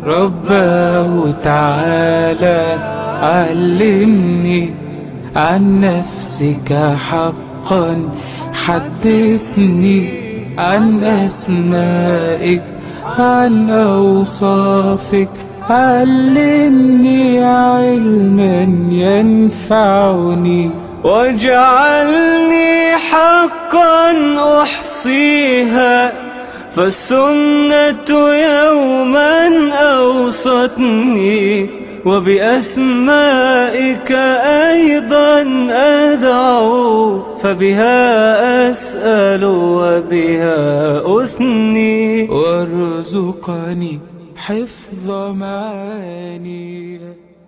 رباه تعالى علمني عن نفسك حقا حدثني عن أسمائك عن أوصافك علمني علما ينفعني واجعلني حقا أحصيها فالسنة يوما أوصتني وبأسمائك أيضا أدعو فبها أسأل وبها أثني وارزقني حفظ معاني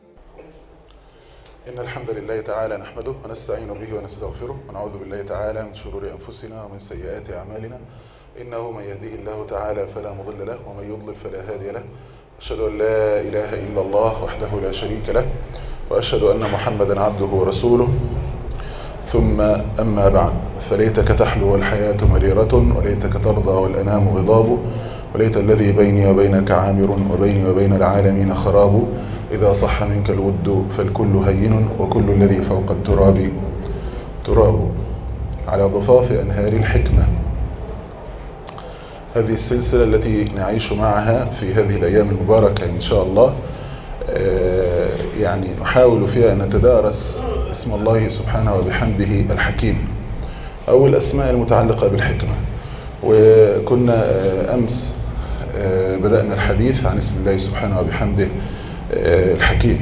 إن الحمد لله تعالى نحمده ونستعين به ونستغفره ونعوذ بالله تعالى من شرور أنفسنا ومن سيئات أعمالنا إنه من يهديه الله تعالى فلا مضل له ومن يضلل فلا هادي له أشهد أن لا إله إلا الله وحده لا شريك له وأشهد أن محمدا عبده ورسوله ثم أما بعد فليتك تحلو والحياة مريرة وليتك ترضى والأنام غضاب وليت الذي بيني وبينك عامر وبيني وبين العالمين خراب إذا صح منك الود فالكل هين وكل الذي فوق التراب تراب على ضفاف أنهار الحكمة هذه السلسلة التي نعيش معها في هذه الأيام المباركة إن شاء الله يعني نحاول فيها أن نتدارس اسم الله سبحانه وبحمده الحكيم أو الأسماء المتعلقة بالحكمة وكنا أمس بدأنا الحديث عن اسم الله سبحانه وبحمده الحكيم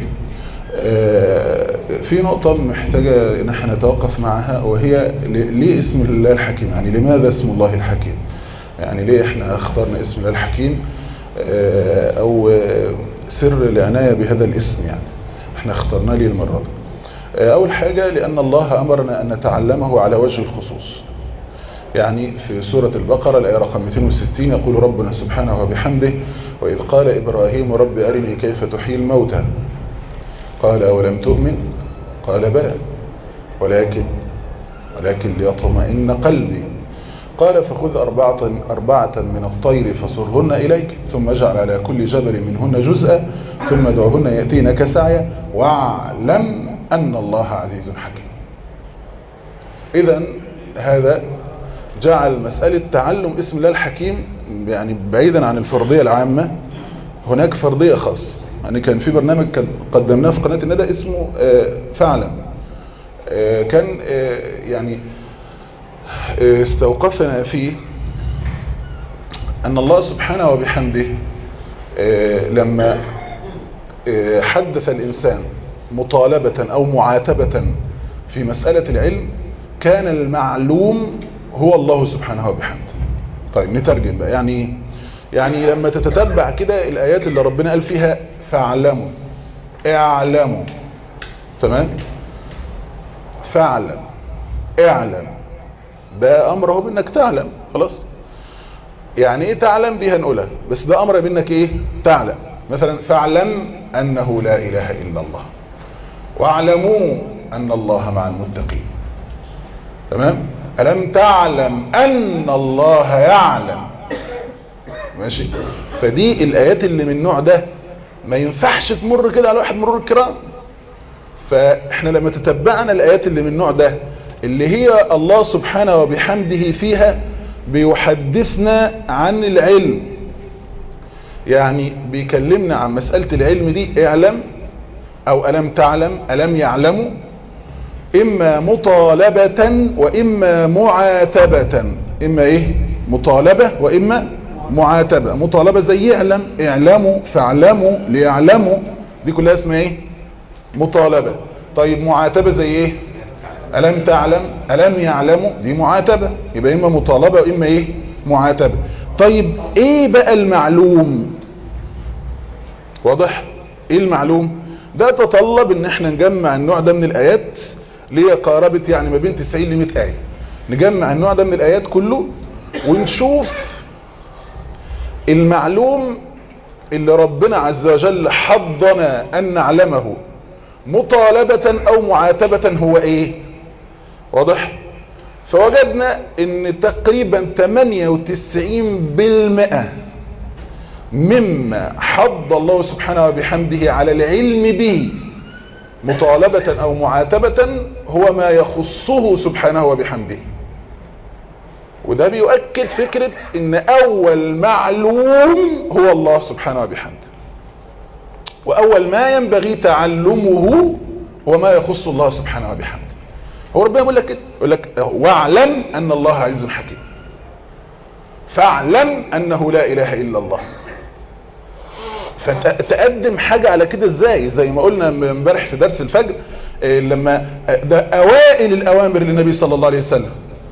في نقطة محتاجة ان احنا نتوقف معها وهي ليه اسم الله الحكيم يعني لماذا اسم الله الحكيم يعني ليه احنا اخترنا اسم الله الحكيم او سر العناية بهذا الاسم يعني احنا اخترنا ليه المرة دي اول حاجة لان الله امرنا ان نتعلمه على وجه الخصوص يعني في سورة البقرة الآية رقم 260 يقول ربنا سبحانه وبحمده وإذ قال إبراهيم رب أرني كيف تحيي الموتى قال أولم تؤمن قال بلى ولكن ولكن ليطمئن قلبي قال فخذ أربعة, أربعة من الطير فصرهن إليك ثم اجعل على كل جبل منهن جزءا ثم ادعهن يأتينك سعيا واعلم أن الله عزيز حكيم إذا هذا جعل مسألة تعلم اسم الله الحكيم يعني بعيدا عن الفرضية العامة هناك فرضية خاصة يعني كان في برنامج قدمناه في قناة الندى اسمه فعلا كان يعني استوقفنا فيه أن الله سبحانه وبحمده لما حدث الإنسان مطالبة أو معاتبة في مسألة العلم كان المعلوم هو الله سبحانه وبحمده طيب نترجم بقى يعني ايه يعني لما تتتبع كده الآيات اللي ربنا قال فيها فاعلموا اعلموا تمام فاعلم اعلم ده امر هو بانك تعلم خلاص يعني ايه تعلم دي هنقولها بس ده امر بانك ايه تعلم مثلا فاعلم انه لا اله الا الله واعلموا ان الله مع المتقين تمام ألم تعلم أن الله يعلم ماشي فدي الآيات اللي من النوع ده ما ينفعش تمر كده على واحد مرور الكرام فاحنا لما تتبعنا الآيات اللي من النوع ده اللي هي الله سبحانه وبحمده فيها بيحدثنا عن العلم يعني بيكلمنا عن مسألة العلم دي اعلم او ألم تعلم ألم يعلموا إما مطالبة وإما معاتبة إما إيه مطالبة وإما معاتبة مطالبة زي اعلم اعلموا فاعلموا ليعلموا دي كلها اسمها إيه مطالبة طيب معاتبة زي إيه ألم تعلم ألم يعلموا دي معاتبة يبقى إما مطالبة وإما إيه معاتبة طيب إيه بقى المعلوم واضح إيه المعلوم ده تطلب ان احنا نجمع النوع ده من الآيات ليه قاربة يعني ما بين 90 ل 100 آية نجمع النوع ده من الآيات كله ونشوف المعلوم اللي ربنا عز وجل حضنا أن نعلمه مطالبة أو معاتبة هو إيه واضح فوجدنا ان تقريبا 98% مما حض الله سبحانه وبحمده على العلم به مطالبة أو معاتبة هو ما يخصه سبحانه وبحمده وده بيؤكد فكرة ان اول معلوم هو الله سبحانه وبحمده واول ما ينبغي تعلمه هو ما يخص الله سبحانه وبحمده هو ربنا يقول لك كده يقول لك واعلم ان الله عز حكيم فاعلم انه لا اله الا الله فتقدم حاجة على كده ازاي زي ما قلنا امبارح في درس الفجر إيه لما ده اوائل الاوامر للنبي صلى الله عليه وسلم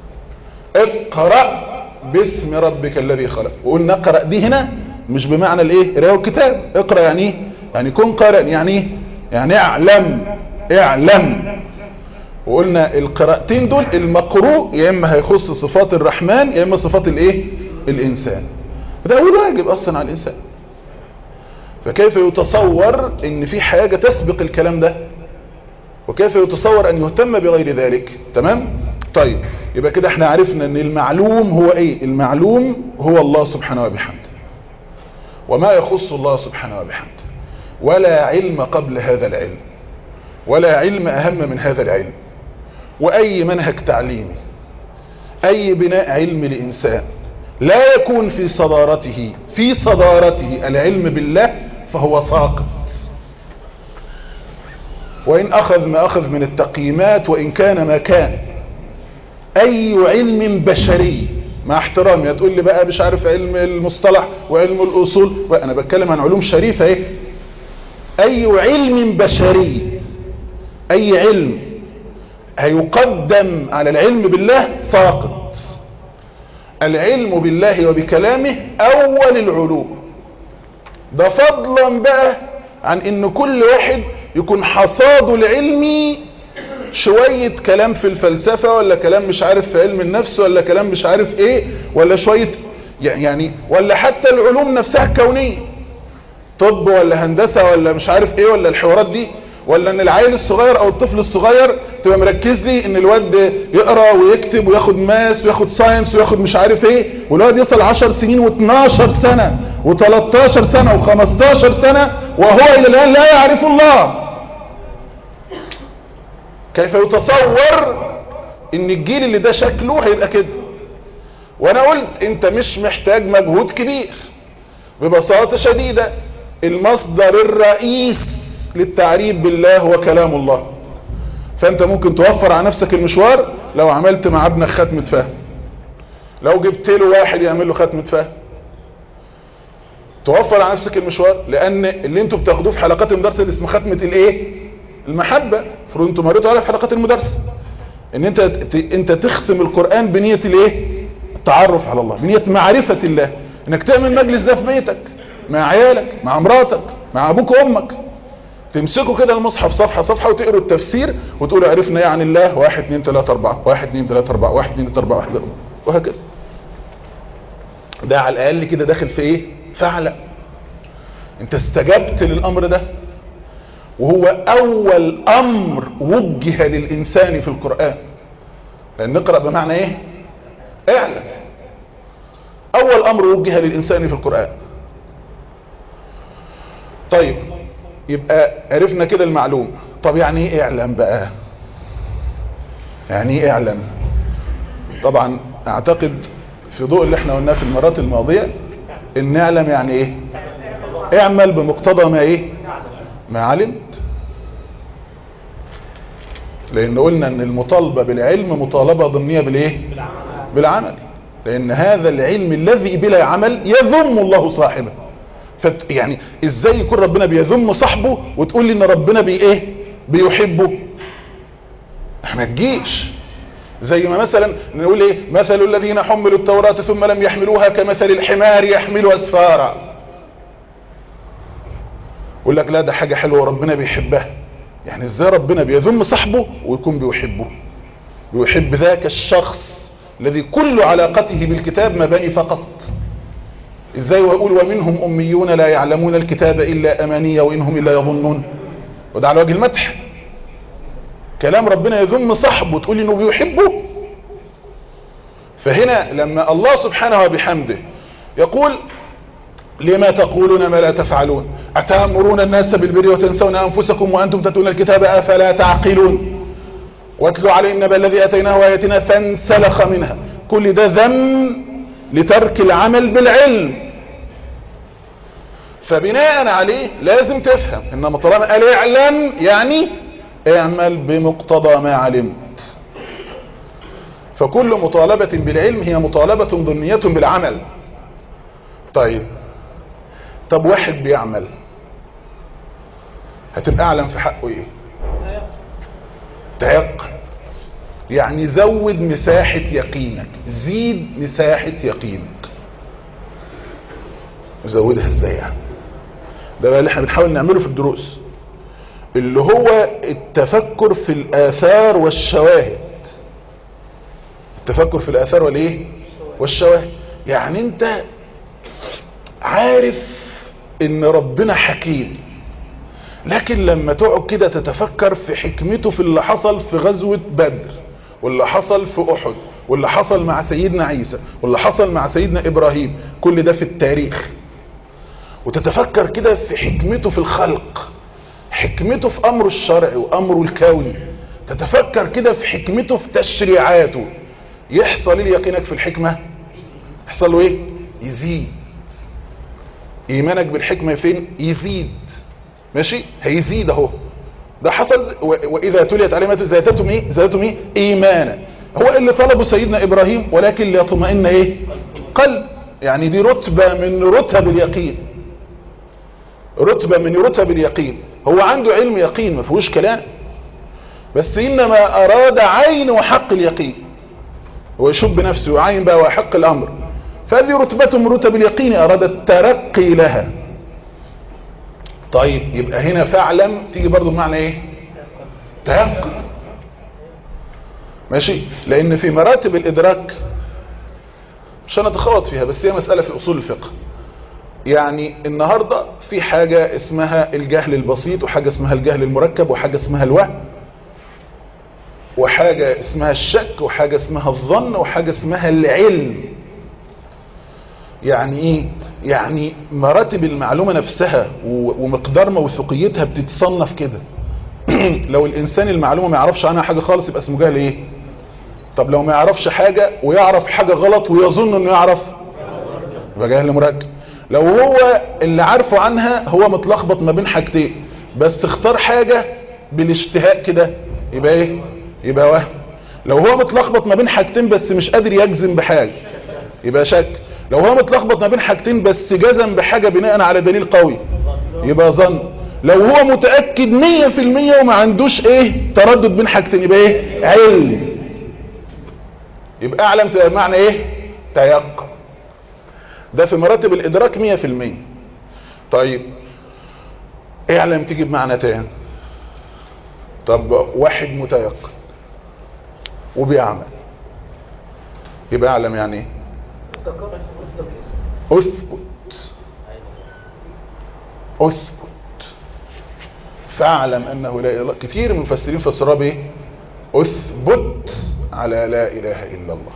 اقرأ باسم ربك الذي خلق وقلنا اقرأ دي هنا مش بمعنى الايه قراءه الكتاب اقرأ يعني ايه يعني كن قارئ يعني ايه يعني اعلم اعلم وقلنا القراءتين دول المقروء يا اما هيخص صفات الرحمن يا اما صفات الايه الانسان ده اول واجب اصلا على الانسان فكيف يتصور ان في حاجة تسبق الكلام ده وكيف يتصور ان يهتم بغير ذلك تمام طيب يبقى كده احنا عرفنا ان المعلوم هو ايه المعلوم هو الله سبحانه وبحمده وما يخص الله سبحانه وبحمده ولا علم قبل هذا العلم ولا علم اهم من هذا العلم واي منهج تعليمي اي بناء علم لانسان لا يكون في صدارته في صدارته العلم بالله فهو ساقط وإن أخذ ما أخذ من التقييمات وإن كان ما كان أي علم بشري مع احترامي هتقول لي بقى مش عارف علم المصطلح وعلم الأصول وأنا بتكلم عن علوم شريفة ايه أي علم بشري أي علم هيقدم على العلم بالله ساقط العلم بالله وبكلامه أول العلوم ده فضلا بقى عن ان كل واحد يكون حصاده العلمي شوية كلام في الفلسفة ولا كلام مش عارف في علم النفس ولا كلام مش عارف ايه ولا شوية يعني ولا حتى العلوم نفسها الكونية طب ولا هندسة ولا مش عارف ايه ولا الحوارات دي ولا ان العيل الصغير او الطفل الصغير تبقى مركز لي ان الواد يقرا ويكتب وياخد ماس وياخد ساينس وياخد مش عارف ايه والواد يصل 10 سنين و12 سنة و13 سنة و15 سنة وهو الى الان لا يعرف الله كيف يتصور ان الجيل اللي ده شكله هيبقى كده وانا قلت انت مش محتاج مجهود كبير ببساطة شديدة المصدر الرئيس للتعريف بالله هو كلام الله فانت ممكن توفر على نفسك المشوار لو عملت مع ابنك ختمة فهم لو جبت له واحد يعمل له ختمة فهم توفر على نفسك المشوار لان اللي انتوا بتاخدوه في حلقات المدرسة اللي اسمه ختمة الايه المحبة فرو انتوا مريتوا على حلقات المدرسة ان انت انت تختم القرآن بنية الايه التعرف على الله بنية معرفة الله انك تعمل مجلس ده في بيتك مع عيالك مع مراتك مع ابوك وامك تمسكوا كده المصحف صفحة صفحة وتقروا التفسير وتقولوا عرفنا ايه عن الله واحد اتنين تلاتة اربعة واحد اتنين تلاتة اربعة واحد اتنين تلاتة اربعة واحد اربعة وهكذا ده على الاقل كده داخل في ايه فعلا انت استجبت للامر ده وهو اول امر وجه للانسان في القرآن لان نقرأ بمعنى ايه اعلم اول امر وجه للانسان في القرآن طيب يبقى عرفنا كده المعلوم طب يعني ايه اعلم بقى يعني ايه اعلم طبعا اعتقد في ضوء اللي احنا قلناه في المرات الماضية ان اعلم يعني ايه اعمل بمقتضى ما ايه ما علمت لان قلنا ان المطالبة بالعلم مطالبة ضمنية بالايه بالعمل لان هذا العلم الذي بلا عمل يذم الله صاحبه فت يعني ازاي يكون ربنا بيذم صاحبه وتقول لي ان ربنا بي ايه بيحبه احنا تجيش زي ما مثلا نقول ايه مثل الذين حملوا التوراة ثم لم يحملوها كمثل الحمار يحمل اسفارا يقول لك لا ده حاجة حلوة وربنا بيحبها يعني ازاي ربنا بيذم صاحبه ويكون بيحبه بيحب ذاك الشخص الذي كل علاقته بالكتاب مباني فقط ازاي ويقول ومنهم اميون لا يعلمون الكتاب الا امانية وانهم الا يظنون وده على وجه المدح كلام ربنا يذم صاحبه تقول انه بيحبه فهنا لما الله سبحانه وبحمده يقول لما تقولون ما لا تفعلون أتأمرون الناس بالبر وتنسون أنفسكم وأنتم تتلون الكتاب أفلا تعقلون واتلوا عليهم نبأ الذي أتيناه آياتنا فانسلخ منها كل ده ذم لترك العمل بالعلم فبناء عليه لازم تفهم انما طالما قال اعلم يعني اعمل بمقتضى ما علمت فكل مطالبة بالعلم هي مطالبة ضمنية بالعمل طيب طب واحد بيعمل هتبقى اعلم في حقه ايه تيقن يعني زود مساحة يقينك زيد مساحة يقينك زودها ازاي يعني ده بقى اللي احنا بنحاول نعمله في الدروس اللي هو التفكر في الآثار والشواهد التفكر في الآثار والايه والشواهد يعني انت عارف ان ربنا حكيم لكن لما تقعد كده تتفكر في حكمته في اللي حصل في غزوة بدر واللي حصل في احد واللي حصل مع سيدنا عيسى واللي حصل مع سيدنا ابراهيم كل ده في التاريخ وتتفكر كده في حكمته في الخلق حكمته في امره الشرعي وامره الكوني تتفكر كده في حكمته في تشريعاته يحصل ايه يقينك في الحكمة يحصل له ايه يزيد ايمانك بالحكمة فين يزيد ماشي هيزيد اهو ده حصل و- واذا تليت عليهم آياته زادتهم ايه زادتهم ايه ايمانا هو اللي طلبه سيدنا ابراهيم ولكن ليطمئن ايه قلب يعني دي رتبة من رتب اليقين رتبة من رتب اليقين هو عنده علم يقين ما فيهوش كلام بس انما اراد عين وحق اليقين هو يشوف بنفسه وعين بقى وحق الامر فهذه رتبة من رتب اليقين اراد الترقي لها طيب يبقى هنا فاعلم تيجي برضو بمعنى ايه تيقن ماشي لان في مراتب الادراك مش هنتخوض فيها بس هي مسألة في اصول الفقه يعني النهاردة في حاجة اسمها الجهل البسيط وحاجة اسمها الجهل المركب وحاجة اسمها الوهم وحاجة اسمها الشك وحاجة اسمها الظن وحاجة اسمها العلم يعني ايه يعني مراتب المعلومة نفسها و- ومقدار موثوقيتها بتتصنف كده لو الانسان المعلومة ما يعرفش عنها حاجة خالص يبقى اسمه جهل ايه طب لو ما يعرفش حاجة ويعرف حاجة غلط ويظن انه يعرف يبقى جهل مركب لو هو اللي عارفه عنها هو متلخبط ما بين حاجتين بس اختار حاجة بالاشتهاء كده يبقى ايه يبقى وهم لو هو متلخبط ما بين حاجتين بس مش قادر يجزم بحاجة يبقى شك لو هو متلخبط ما بين حاجتين بس جزم بحاجة بناء على دليل قوي يبقى ظن لو هو متأكد مية في المية وما عندوش ايه تردد بين حاجتين يبقى ايه علم يبقى اعلم تبقى معنى ايه تيقن ده في مراتب الادراك مية في المية طيب اعلم تيجي بمعنى تاني طب واحد متيقن وبيعمل يبقى اعلم يعني ايه اثبت اثبت فاعلم انه لا اله الا الله كتير من المفسرين فسروها بايه اثبت على لا اله الا الله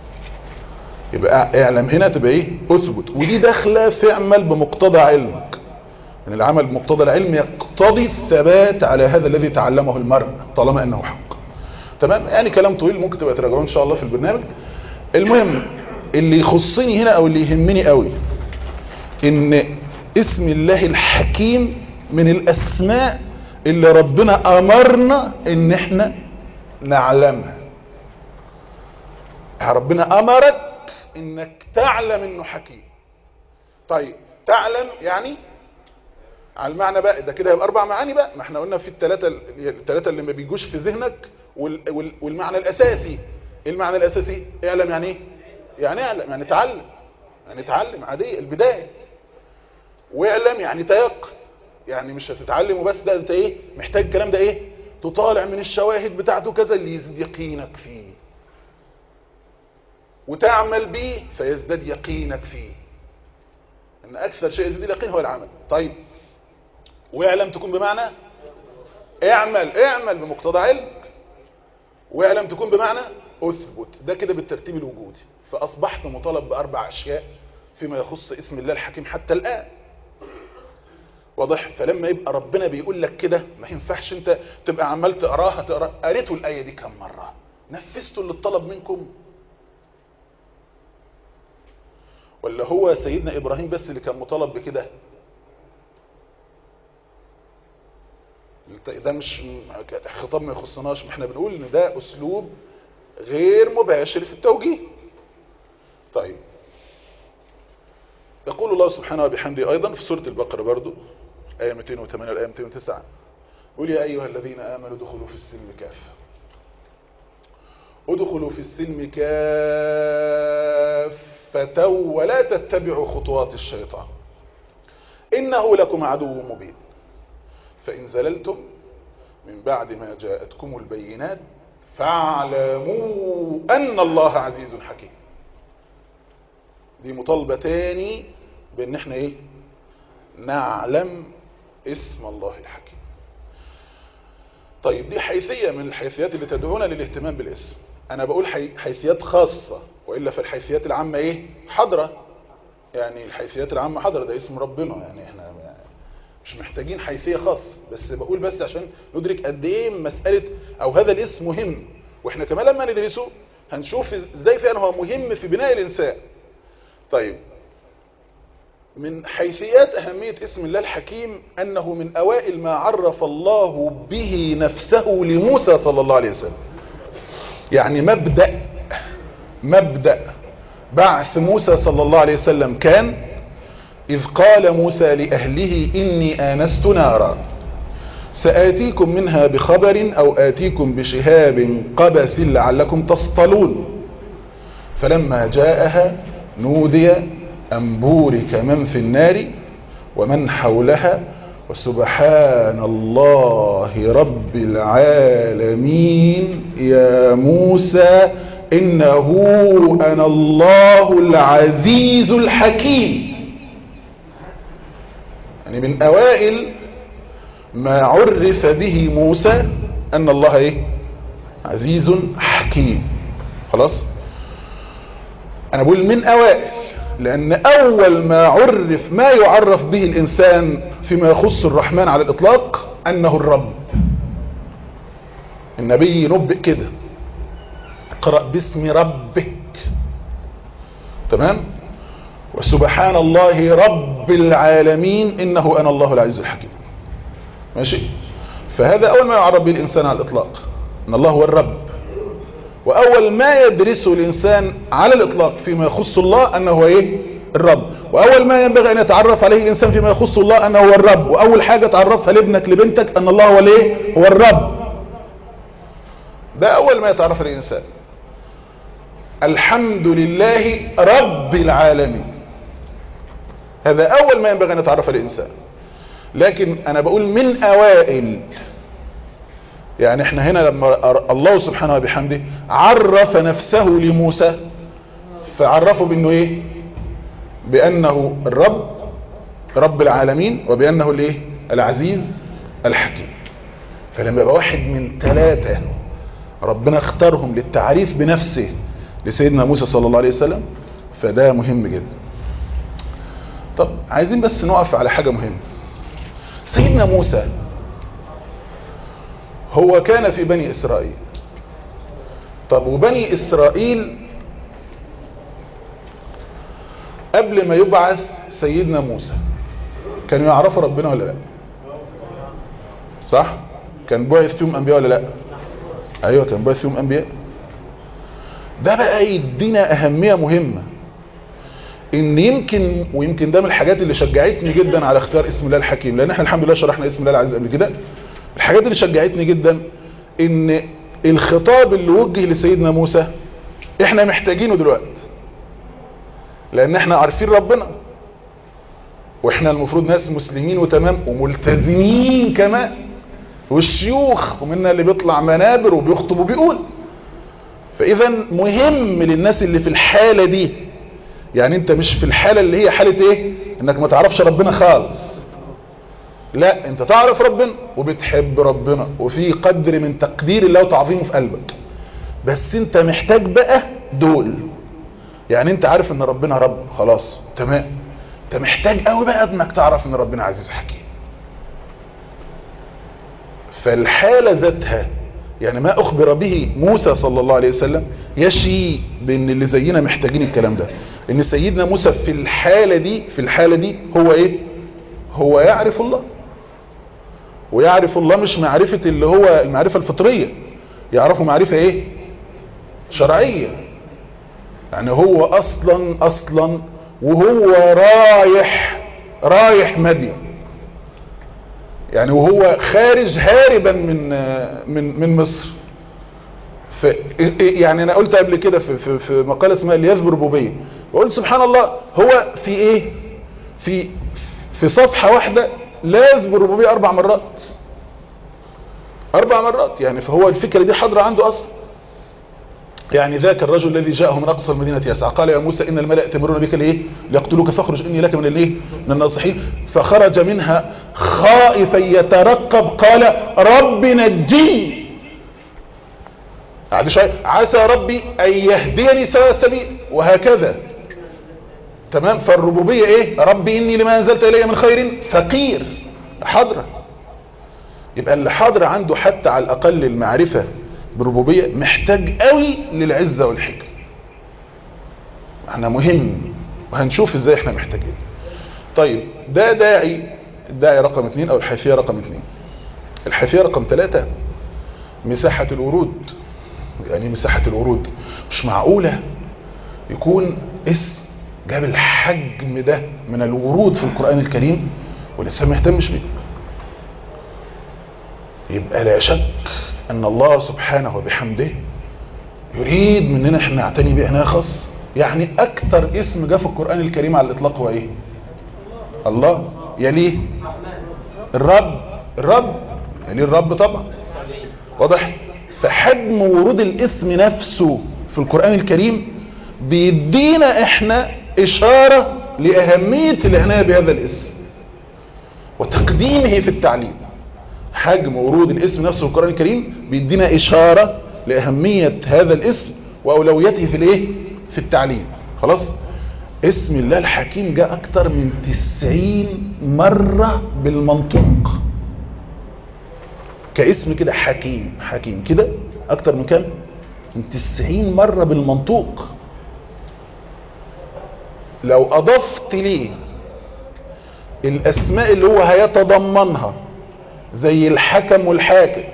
يبقى اعلم هنا تبقى ايه اثبت ودي داخله في اعمل بمقتضى علمك ان العمل بمقتضى العلم يقتضي الثبات على هذا الذي تعلمه المرء طالما انه حق تمام يعني كلام طويل ممكن تبقى تراجعوه ان شاء الله في البرنامج المهم اللي يخصني هنا او اللي يهمني قوي ان اسم الله الحكيم من الاسماء اللي ربنا امرنا ان احنا نعلمها ربنا امرك انك تعلم انه حكيم طيب تعلم يعني على المعنى بقى ده كده يبقى اربع معاني بقى ما احنا قلنا في الثلاثه الثلاثه اللي ما بيجوش في ذهنك وال وال والمعنى الاساسي ايه المعنى الاساسي اعلم يعني ايه يعني اعلم يعني تعلم يعني تعلم عاديه البدايه واعلم يعني تيقن يعني مش هتتعلم وبس ده انت ايه محتاج الكلام ده ايه تطالع من الشواهد بتاعته كذا اللي يزيد يقينك فيه وتعمل به فيزداد يقينك فيه ان اكثر شيء يزيد اليقين هو العمل طيب واعلم تكون بمعنى اعمل اعمل بمقتضى علمك واعلم تكون بمعنى اثبت ده كده بالترتيب الوجودي فاصبحت مطالب باربع اشياء فيما يخص اسم الله الحكيم حتى الآن واضح فلما يبقى ربنا بيقول لك كده ما ينفعش انت تبقى عمال تقراها تقرا قريتوا الآية دي كم مرة نفذتوا اللي اتطلب منكم ولا هو سيدنا إبراهيم بس اللي كان مطالب بكده ده مش خطاب ما يخصناش احنا بنقول ان ده اسلوب غير مباشر في التوجيه طيب يقول الله سبحانه وبحمده ايضا في سورة البقرة برضو آية 208 والآية 209 قل يا أيها الذين آمنوا ادخلوا في السلم كافة ادخلوا في السلم كافة ولا تتبعوا خطوات الشيطان إنه لكم عدو مبين فإن زللتم من بعد ما جاءتكم البينات فاعلموا أن الله عزيز حكيم دي مطالبة تاني بأن احنا ايه نعلم اسم الله الحكيم طيب دي حيثية من الحيثيات اللي تدعونا للاهتمام بالاسم انا بقول حي... حيثيات خاصة وإلا في الحيثيات العامة ايه حضرة يعني الحيثيات العامة حضرة ده اسم ربنا يعني احنا مش محتاجين حيثية خاصة بس بقول بس عشان ندرك قد ايه مسألة او هذا الاسم مهم واحنا كمان لما ندرسه هنشوف ازاي فعلا هو مهم في بناء الانسان طيب من حيثيات أهمية اسم الله الحكيم أنه من أوائل ما عرف الله به نفسه لموسى صلى الله عليه وسلم يعني مبدأ مبدأ بعث موسى صلى الله عليه وسلم كان إذ قال موسى لأهله إني آنست نارا سآتيكم منها بخبر أو آتيكم بشهاب قبس لعلكم تصطلون فلما جاءها نودي أن بورك من في النار ومن حولها وسبحان الله رب العالمين يا موسى إنه أنا الله العزيز الحكيم يعني من أوائل ما عرف به موسى أن الله إيه؟ عزيز حكيم خلاص أنا بقول من أوائل لأن أول ما عرف ما يعرف به الإنسان فيما يخص الرحمن على الإطلاق أنه الرب النبي ينبئ كده اقرأ باسم ربك تمام وسبحان الله رب العالمين إنه أنا الله العزيز الحكيم ماشي فهذا أول ما يعرف به الإنسان على الإطلاق أن الله هو الرب وأول ما يدرسه الإنسان على الإطلاق فيما يخص الله أنه هو إيه الرب وأول ما ينبغي أن يتعرف عليه الإنسان فيما يخص الله أنه هو الرب وأول حاجة تعرفها لابنك لبنتك أن الله هو الإيه هو الرب ده أول ما يتعرف الإنسان الحمد لله رب العالمين هذا أول ما ينبغي أن يتعرف الإنسان لكن أنا بقول من أوائل يعني احنا هنا لما الله سبحانه وبحمده عرف نفسه لموسى فعرفه بانه ايه بانه الرب رب العالمين وبانه الايه العزيز الحكيم فلما يبقى واحد من ثلاثة ربنا اختارهم للتعريف بنفسه لسيدنا موسى صلى الله عليه وسلم فده مهم جدا طب عايزين بس نقف على حاجة مهمة سيدنا موسى هو كان في بني إسرائيل طب وبني إسرائيل قبل ما يبعث سيدنا موسى كانوا يعرفوا ربنا ولا لا صح كان بعث فيهم أنبياء ولا لا أيوة كان بعث فيهم أنبياء ده بقى يدينا أهمية مهمة ان يمكن ويمكن ده من الحاجات اللي شجعتني جدا على اختيار اسم الله الحكيم لان احنا الحمد لله شرحنا اسم الله العزيز قبل كده الحاجات اللي شجعتني جدا ان الخطاب اللي وجه لسيدنا موسى احنا محتاجينه دلوقتي لان احنا عارفين ربنا واحنا المفروض ناس مسلمين وتمام وملتزمين كمان والشيوخ ومنا اللي بيطلع منابر وبيخطب وبيقول فاذا مهم للناس اللي في الحالة دي يعني انت مش في الحالة اللي هي حالة ايه انك ما تعرفش ربنا خالص لا انت تعرف ربنا وبتحب ربنا وفي قدر من تقدير الله وتعظيمه في قلبك بس انت محتاج بقى دول يعني انت عارف ان ربنا رب خلاص تمام انت محتاج قوي بقى انك تعرف ان ربنا عزيز حكيم فالحالة ذاتها يعني ما اخبر به موسى صلى الله عليه وسلم يشي بان اللي زينا محتاجين الكلام ده ان سيدنا موسى في الحالة دي في الحالة دي هو ايه هو يعرف الله ويعرف الله مش معرفة اللي هو المعرفة الفطرية يعرفه معرفة ايه شرعية يعني هو اصلا اصلا وهو رايح رايح مدين يعني وهو خارج هاربا من من من مصر ف يعني انا قلت قبل كده في في, في مقاله اسمها الياس بربوبيه وقلت سبحان الله هو في ايه في في صفحه واحده لا يذكر الربوبيه اربع مرات اربع مرات يعني فهو الفكره دي حاضره عنده اصلا يعني ذاك الرجل الذي جاءه من اقصى المدينه يسعى قال يا موسى ان الملأ يأتمرون بك ليه ليقتلوك فاخرج اني لك من الايه من الناصحين فخرج منها خائفا يترقب قال رب نجني بعد شويه عسى ربي ان يهديني سواء السبيل وهكذا تمام فالربوبيه ايه ربي اني لما انزلت الي من خير فقير حاضره يبقى اللي حاضر عنده حتى على الاقل المعرفه بالربوبيه محتاج قوي للعزه والحكمه احنا مهم وهنشوف ازاي احنا محتاجين طيب ده داعي الداعي رقم اثنين او الحيثيه رقم اثنين الحيثيه رقم ثلاثة مساحة الورود يعني مساحة الورود مش معقولة يكون اسم جاب الحجم ده من الورود في القرآن الكريم ولسه ما يهتمش بيه يبقى لا شك ان الله سبحانه وبحمده يريد مننا احنا نعتني بعناية خاص يعني اكتر اسم جاء في القرآن الكريم على الاطلاق هو ايه الله يليه الرب الرب يليه الرب طبعا واضح فحجم ورود الاسم نفسه في القرآن الكريم بيدينا احنا اشارة لأهمية العناية بهذا الاسم وتقديمه في التعليم حجم ورود الاسم نفسه في القرآن الكريم بيدينا اشارة لأهمية هذا الاسم وأولويته في الايه في التعليم خلاص اسم الله الحكيم جاء اكتر من تسعين مرة بالمنطوق كاسم كده حكيم حكيم كده اكتر من كام من تسعين مرة بالمنطوق لو اضفت ليه الاسماء اللي هو هيتضمنها زي الحكم والحاكم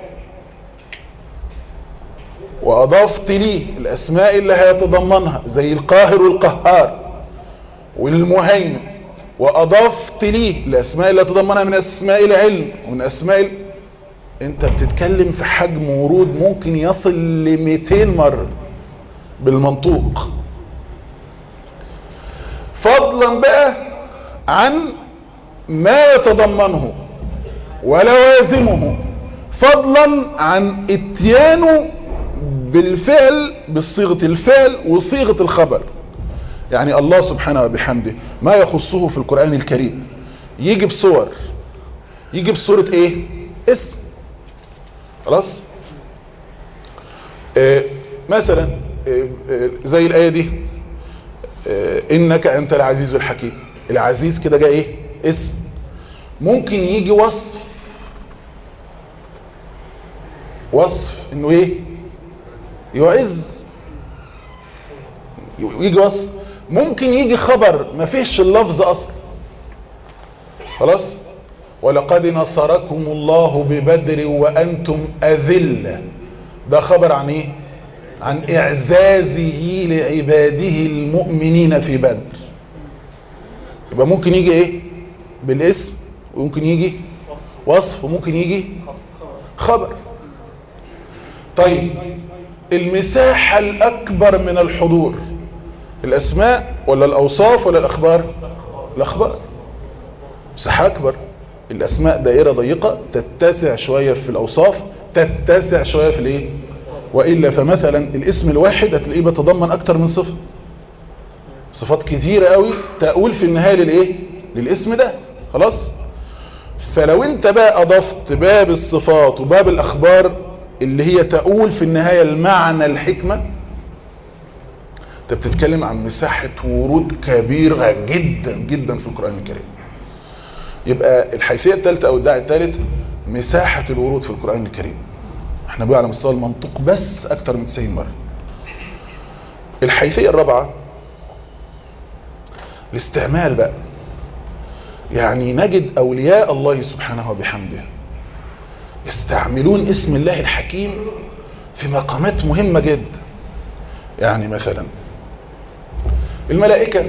واضفت ليه الاسماء اللي هيتضمنها زي القاهر والقهار والمهيمن واضفت ليه الاسماء اللي تضمنها من اسماء العلم ومن اسماء ال... انت بتتكلم في حجم ورود ممكن يصل ل 200 مرة بالمنطوق فضلا بقى عن ما يتضمنه ولوازمه فضلا عن اتيانه بالفعل بصيغة الفعل وصيغة الخبر يعني الله سبحانه وبحمده ما يخصه في القرآن الكريم يجي بصور يجي بصورة ايه اسم خلاص آه مثلا آه آه زي الآية دي آه انك انت العزيز الحكيم العزيز كده جاء ايه اسم ممكن يجي وصف وصف انه ايه يعز يجي وصف ممكن يجي خبر ما فيهش اللفظ اصلا خلاص ولقد نصركم الله ببدر وانتم اذلة ده خبر عن ايه عن اعزازه لعباده المؤمنين في بدر يبقى ممكن يجي ايه بالاسم وممكن يجي وصف وممكن يجي خبر طيب المساحة الاكبر من الحضور الاسماء ولا الاوصاف ولا الاخبار الاخبار مساحة اكبر الاسماء دائرة ضيقة تتسع شوية في الاوصاف تتسع شوية في الايه وإلا فمثلا الاسم الواحد هتلاقيه بيتضمن اكتر من صفة صفات كتيرة قوي تقول في النهاية للايه للاسم ده خلاص فلو انت بقى اضفت باب الصفات وباب الاخبار اللي هي تقول في النهاية المعنى الحكمة انت بتتكلم عن مساحة ورود كبيرة جدا جدا في القرآن الكريم يبقى الحيثية الثالثة او الداعي الثالث مساحة الورود في القرآن الكريم احنا بقى على مستوى المنطق بس اكتر من 90 مرة الحيثية الرابعة الاستعمال بقى يعني نجد اولياء الله سبحانه وبحمده يستعملون اسم الله الحكيم في مقامات مهمة جدا يعني مثلا الملائكة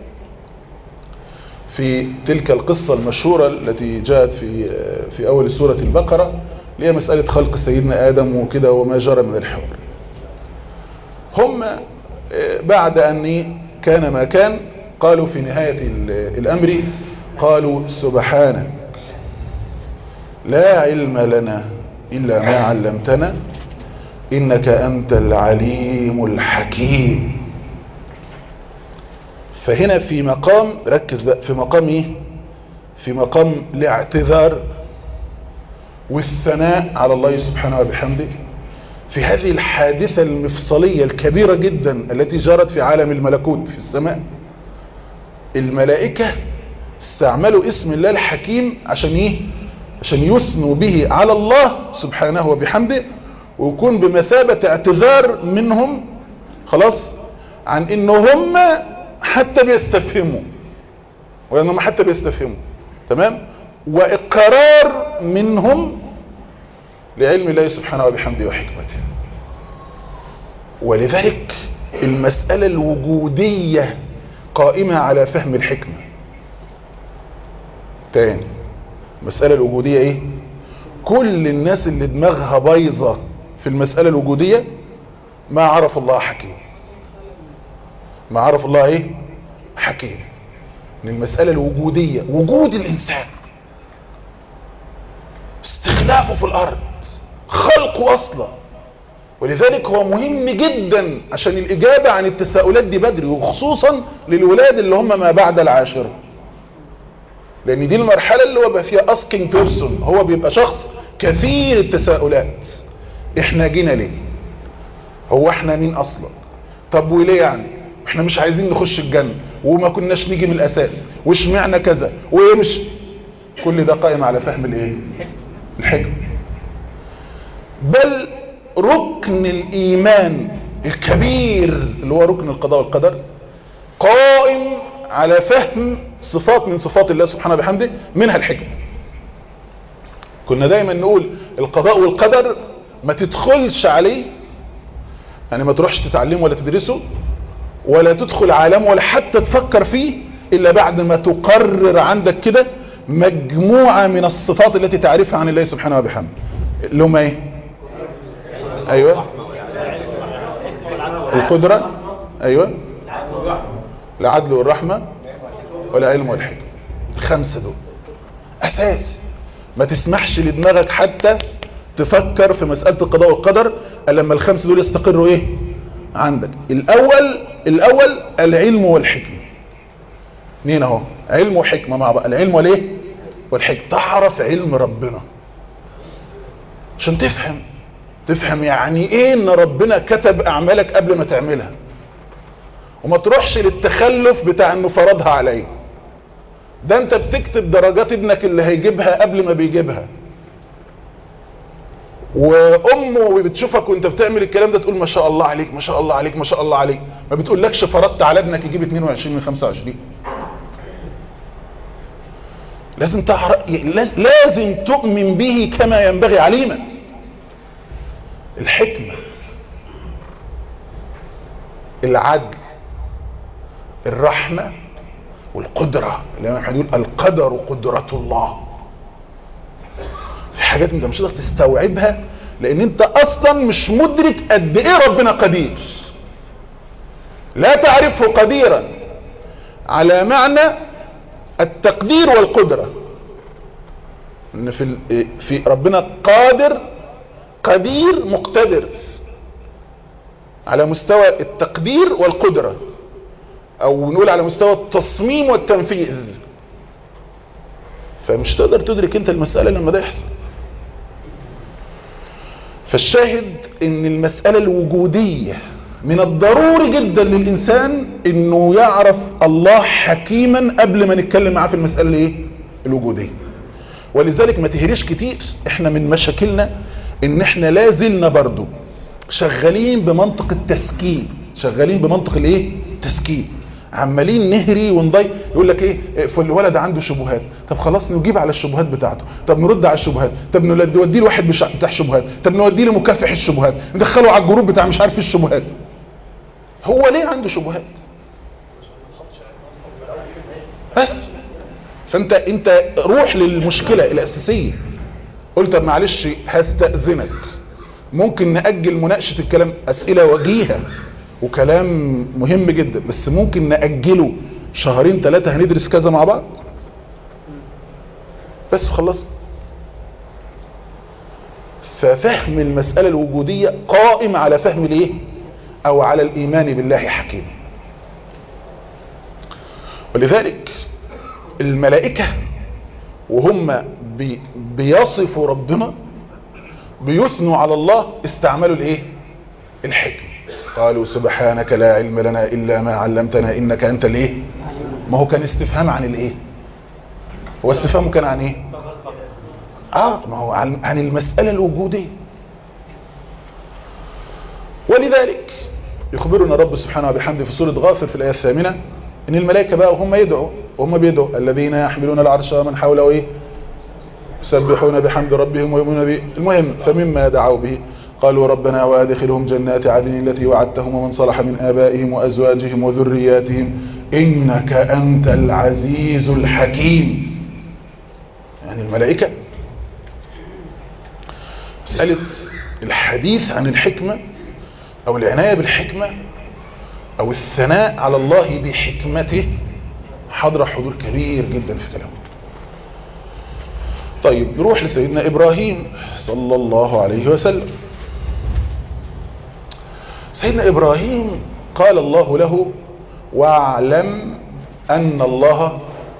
في تلك القصة المشهورة التي جاءت في في أول سورة البقرة اللي هي مسألة خلق سيدنا آدم وكده وما جرى من الحوار هم بعد أن كان ما كان قالوا في نهاية الأمر قالوا سبحانك لا علم لنا إلا ما علمتنا إنك أنت العليم الحكيم فهنا في مقام ركز بقى في مقام ايه في مقام الاعتذار والثناء على الله سبحانه وبحمده في هذه الحادثة المفصلية الكبيرة جدا التي جرت في عالم الملكوت في السماء الملائكة استعملوا اسم الله الحكيم عشان ايه عشان يثنوا به على الله سبحانه وبحمده ويكون بمثابة اعتذار منهم خلاص عن ان هم حتى بيستفهموا وانهم حتى بيستفهموا تمام واقرار منهم لعلم الله سبحانه وبحمده وحكمته ولذلك المسألة الوجودية قائمة على فهم الحكمة تاني المسألة الوجودية ايه كل الناس اللي دماغها بايظة في المسألة الوجودية ما عرف الله حكيم ما عرف الله ايه حكيم من المسألة الوجودية وجود الإنسان استخلافه في الأرض خلقه أصلا ولذلك هو مهم جدا عشان الإجابة عن التساؤلات دي بدري وخصوصا للولاد اللي هم ما بعد العاشرة لأن دي المرحلة اللي هو بقى فيها asking person هو بيبقى شخص كثير التساؤلات احنا جينا ليه هو احنا مين أصلا طب وليه يعني احنا مش عايزين نخش الجنة وما كناش نيجي من الاساس واشمعنا كذا وايه مش كل ده قائم على فهم الايه الحكم بل ركن الايمان الكبير اللي هو ركن القضاء والقدر قائم على فهم صفات من صفات الله سبحانه وبحمده منها الحكمة كنا دايما نقول القضاء والقدر ما تدخلش عليه يعني ما تروحش تتعلمه ولا تدرسه ولا تدخل عالمه ولا حتى تفكر فيه إلا بعد ما تقرر عندك كده مجموعة من الصفات التي تعرفها عن الله سبحانه وبحمده اللي هم ايه ايوه القدرة ايوه العدل والرحمة والعلم والحكمة الخمسة دول اساس ما تسمحش لدماغك حتى تفكر في مسألة القضاء والقدر الا لما الخمسة دول يستقروا ايه عندك الاول الاول العلم والحكمة اثنين اهو علم وحكمة مع بعض العلم والايه والحكمة تعرف علم ربنا عشان تفهم تفهم يعني ايه ان ربنا كتب اعمالك قبل ما تعملها وما تروحش للتخلف بتاع انه فرضها عليك ده انت بتكتب درجات ابنك اللي هيجيبها قبل ما بيجيبها وامه بتشوفك وانت بتعمل الكلام ده تقول ما شاء الله عليك ما شاء الله عليك ما شاء الله عليك ما بتقولكش فرضت على ابنك يجيب 22 من 25 لازم تعرف لازم تؤمن به كما ينبغي عليما الحكمة العدل الرحمة والقدرة الإمام أحمد يقول القدر قدرة الله في حاجات انت مش هتقدر تستوعبها لان انت اصلا مش مدرك قد ايه ربنا قدير لا تعرفه قديرا على معنى التقدير والقدرة ان في في ربنا قادر قدير مقتدر على مستوى التقدير والقدرة او نقول على مستوى التصميم والتنفيذ فمش تقدر تدرك انت المسألة لما ده يحصل فالشاهد ان المسألة الوجودية من الضروري جدا للإنسان انه يعرف الله حكيما قبل ما نتكلم معاه في المسألة الايه الوجودية ولذلك ما تهريش كتير احنا من مشاكلنا ان احنا لازلنا برضو شغالين بمنطق التسكين شغالين بمنطق الايه التسكين عمالين نهري ونضي يقول لك ايه فالولد عنده شبهات طب خلاص نجيب على الشبهات بتاعته طب نرد على الشبهات طب نوديه لواحد بتاع شبهات طب نوديه لمكافح الشبهات ندخله على الجروب بتاع مش عارف الشبهات هو ليه عنده شبهات بس فانت انت روح للمشكلة الاساسية قلت طب معلش هستأذنك ممكن نأجل مناقشة الكلام اسئلة وجيهة وكلام مهم جدا بس ممكن نأجله شهرين ثلاثة هندرس كذا مع بعض بس خلص ففهم المسألة الوجودية قائم على فهم الايه او على الايمان بالله حكيم ولذلك الملائكة وهم بي بيصفوا ربنا بيثنوا على الله استعملوا الايه الحكم قالوا سبحانك لا علم لنا الا ما علمتنا انك انت الايه ما هو كان استفهام عن الايه هو استفهامه كان عن ايه اه ما هو عن, عن المسألة الوجودية ولذلك يخبرنا رب سبحانه وبحمده في سورة غافر في الآية الثامنة ان الملائكة بقى وهم يدعوا وهم بيدعوا الذين يحملون العرش ومن حوله ايه يسبحون بحمد ربهم ويؤمنون به المهم فمما دعوا به قالوا ربنا وادخلهم جنات عدن التي وعدتهم ومن صلح من آبائهم وأزواجهم وذرياتهم إنك أنت العزيز الحكيم يعني الملائكة مسألة الحديث عن الحكمة أو العناية بالحكمة أو الثناء على الله بحكمته حضر حضور كبير جدا في كلامه طيب نروح لسيدنا إبراهيم صلى الله عليه وسلم سيدنا إبراهيم قال الله له واعلم أن الله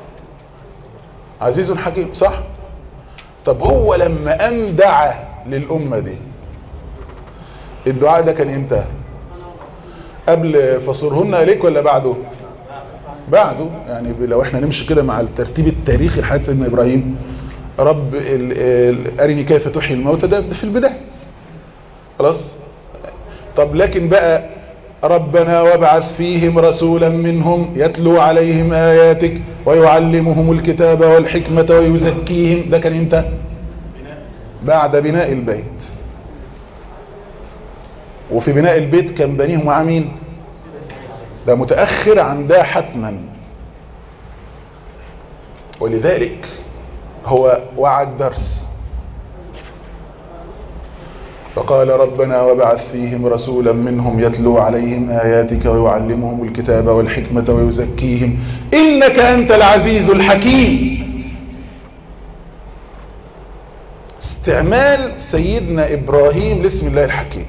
عزيز حكيم صح طب هو لما أن دعا للأمة دي الدعاء ده كان امتى قبل فصرهن إليك ولا بعده بعده يعني لو احنا نمشي كده مع الترتيب التاريخي لحياة سيدنا إبراهيم رب ال ال أرني كيف تحيي الموتى ده في البداية خلاص طب لكن بقى ربنا وابعث فيهم رسولا منهم يتلو عليهم آياتك ويعلمهم الكتاب والحكمة ويزكيهم ده كان امتى بعد بناء البيت وفي بناء البيت كان بنيه مع مين ده متأخر عن ده حتما ولذلك هو وعد درس فقال ربنا وبعث فيهم رسولا منهم يتلو عليهم آياتك ويعلمهم الكتاب والحكمة ويزكيهم إنك أنت العزيز الحكيم استعمال سيدنا إبراهيم لاسم الله الحكيم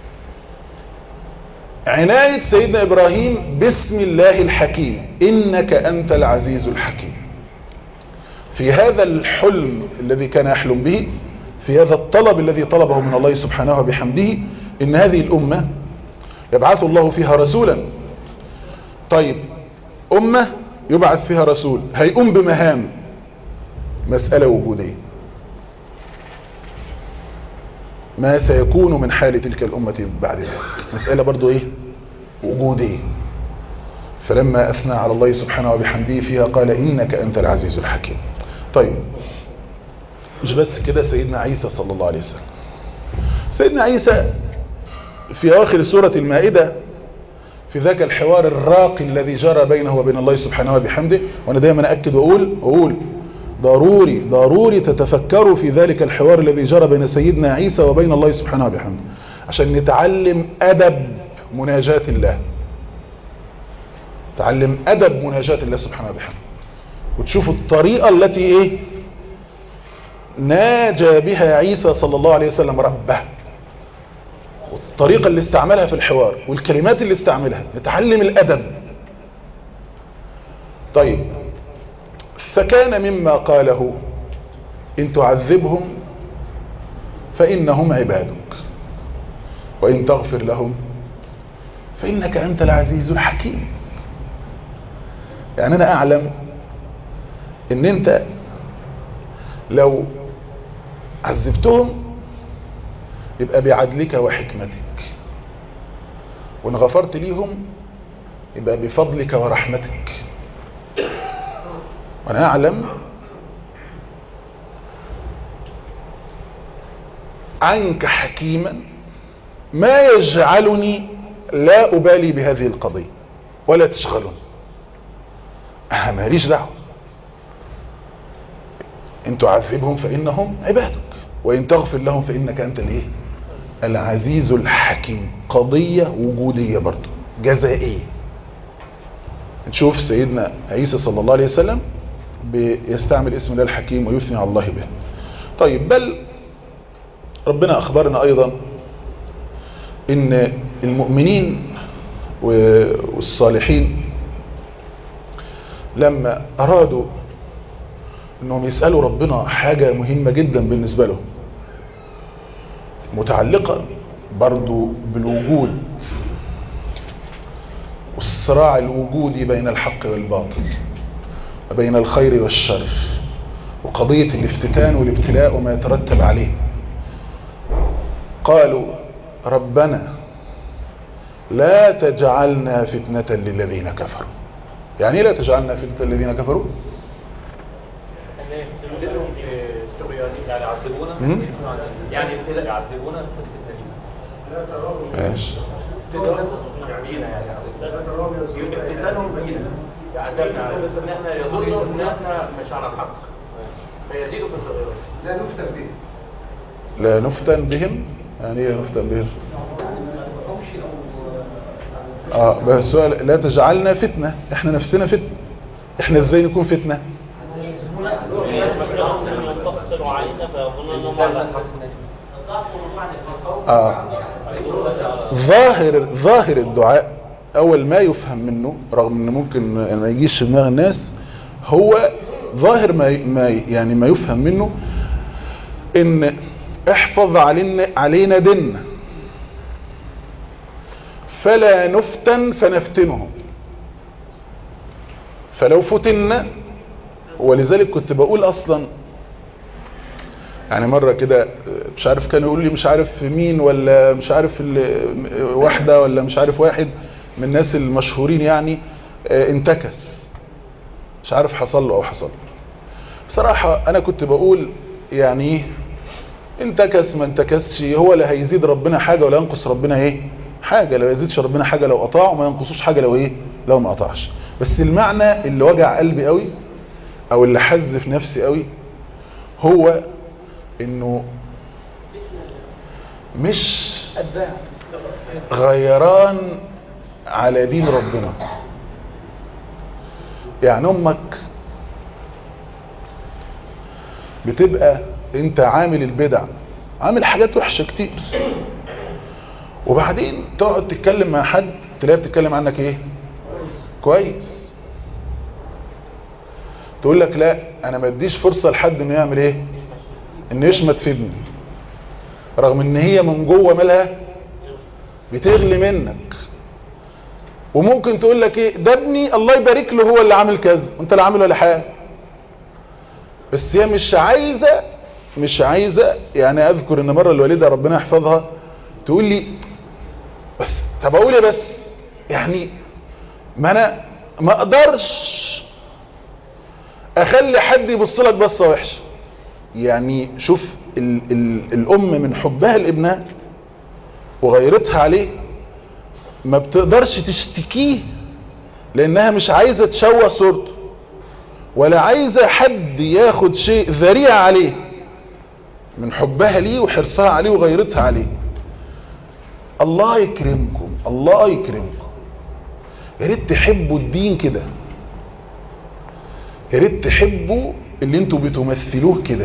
عناية سيدنا إبراهيم باسم الله الحكيم إنك أنت العزيز الحكيم في هذا الحلم الذي كان يحلم به في هذا الطلب الذي طلبه من الله سبحانه وبحمده إن هذه الأمة يبعث الله فيها رسولا طيب أمة يبعث فيها رسول هيقوم بمهام مسألة وجودية ما سيكون من حال تلك الأمة بعد ذلك مسألة برضو إيه وجودية فلما أثنى على الله سبحانه وبحمده فيها قال إنك أنت العزيز الحكيم طيب مش بس كده سيدنا عيسى صلى الله عليه وسلم سيدنا عيسى في آخر سورة المائدة في ذاك الحوار الراقي الذي جرى بينه وبين الله سبحانه وبحمده وأنا دايما أكد وأقول أقول ضروري ضروري تتفكروا في ذلك الحوار الذي جرى بين سيدنا عيسى وبين الله سبحانه وبحمده عشان نتعلم أدب مناجاة الله تعلم أدب مناجاة الله سبحانه وبحمده وتشوفوا الطريقة التي إيه ناجى بها عيسى صلى الله عليه وسلم ربه والطريقة اللي استعملها في الحوار والكلمات اللي استعملها نتعلم الأدب طيب فكان مما قاله إن تعذبهم فإنهم عبادك وإن تغفر لهم فإنك أنت العزيز الحكيم يعني أنا أعلم إن أنت لو عذبتهم يبقى بعدلك وحكمتك وإن غفرت ليهم يبقى بفضلك ورحمتك وأنا أعلم عنك حكيما ما يجعلني لا أبالي بهذه القضية ولا تشغلني أنا ماليش دعوة إن تعذبهم فإنهم عبادك وإن تغفر لهم فإنك أنت الإيه العزيز الحكيم قضية وجودية برضو جزائية نشوف سيدنا عيسى صلى الله عليه وسلم بيستعمل اسم الله الحكيم ويثني على الله به طيب بل ربنا أخبرنا أيضا إن المؤمنين والصالحين لما أرادوا أنهم يسألوا ربنا حاجة مهمة جدا بالنسبة لهم متعلقة برضو بالوجود والصراع الوجودي بين الحق والباطل وبين الخير والشر وقضية الافتتان والابتلاء وما يترتب عليه قالوا ربنا لا تجعلنا فتنة للذين كفروا يعني ايه لا تجعلنا فتنة للذين كفروا يعني يعذبونا مم. يعني ابتداء يعذبونا ماشي يعني افتتانهم بينا عذابنا ان احنا يظن ان احنا مش على الحق فيزيدوا في التغيرات لا نفتن به لا نفتن بهم يعني ايه لا نفتن بهم اه بس السؤال لا تجعلنا فتنة احنا نفسنا فتنة احنا ازاي نكون فتنة تقصر علينا فيظن انهم على الحق آه. ظاهر ظاهر الدعاء اول ما يفهم منه رغم ان ممكن ما يجيش في دماغ الناس هو ظاهر ما ما يعني ما يفهم منه ان احفظ علينا علينا ديننا فلا نفتن فنفتنهم فلو فتنا ولذلك كنت بقول اصلا يعني مرة كده مش عارف كان يقول لي مش عارف مين ولا مش عارف ال- واحدة ولا مش عارف واحد من الناس المشهورين يعني آه، انتكس مش عارف حصل له او حصل له. بصراحة انا كنت بقول يعني ايه انتكس ما انتكسش هو لا هيزيد ربنا حاجة ولا ينقص ربنا ايه حاجة لا يزيدش ربنا حاجة لو قطع وما ينقصوش حاجة لو ايه لو ما قطعش بس المعنى اللي وجع قلبي قوي او اللي حز في نفسي قوي هو انه مش غيران على دين ربنا يعني امك بتبقى انت عامل البدع عامل حاجات وحشة كتير وبعدين تقعد تتكلم مع حد تلاقيه بتتكلم عنك ايه كويس تقول لك لا انا ما اديش فرصة لحد انه يعمل ايه انه يشمت في ابني رغم ان هي من جوه مالها بتغلي منك وممكن تقول لك ايه ده ابني الله يبارك له هو اللي عامل كذا وانت اللي عامل ولا حاجه بس هي مش عايزه مش عايزه يعني اذكر ان مره الوالده ربنا يحفظها تقول لي بس طب اقول ايه بس يعني ما انا ما اقدرش اخلي حد يبص لك بصه وحشه يعني شوف ال ال الام من حبها لابنها وغيرتها عليه ما بتقدرش تشتكيه لانها مش عايزة تشوه صورته ولا عايزة حد ياخد شيء ذريع عليه من حبها ليه وحرصها عليه وغيرتها عليه الله يكرمكم الله يكرمكم يا ريت تحبوا الدين كده يا ريت تحبوا اللي انتوا بتمثلوه كده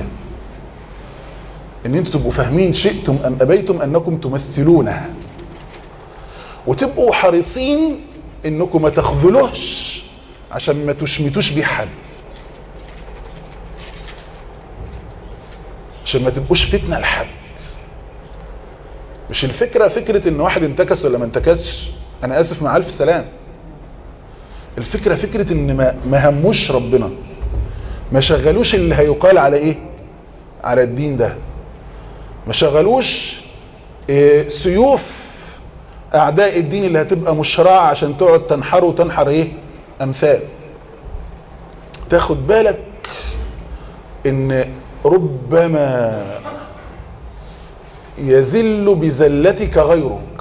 ان انتوا تبقوا فاهمين شئتم ام ابيتم انكم تمثلونه وتبقوا حريصين انكم ما تخذلوش عشان ما تشمتوش بيه حد عشان ما تبقوش فتنة لحد مش الفكرة فكرة ان واحد انتكس ولا ما انتكسش انا اسف مع الف سلام الفكرة فكرة ان ما, ما هموش ربنا ما شغلوش اللي هيقال على ايه على الدين ده ما شغلوش إيه سيوف اعداء الدين اللي هتبقى مشرعة عشان تقعد تنحر وتنحر ايه امثال تاخد بالك ان ربما يزل بزلتك غيرك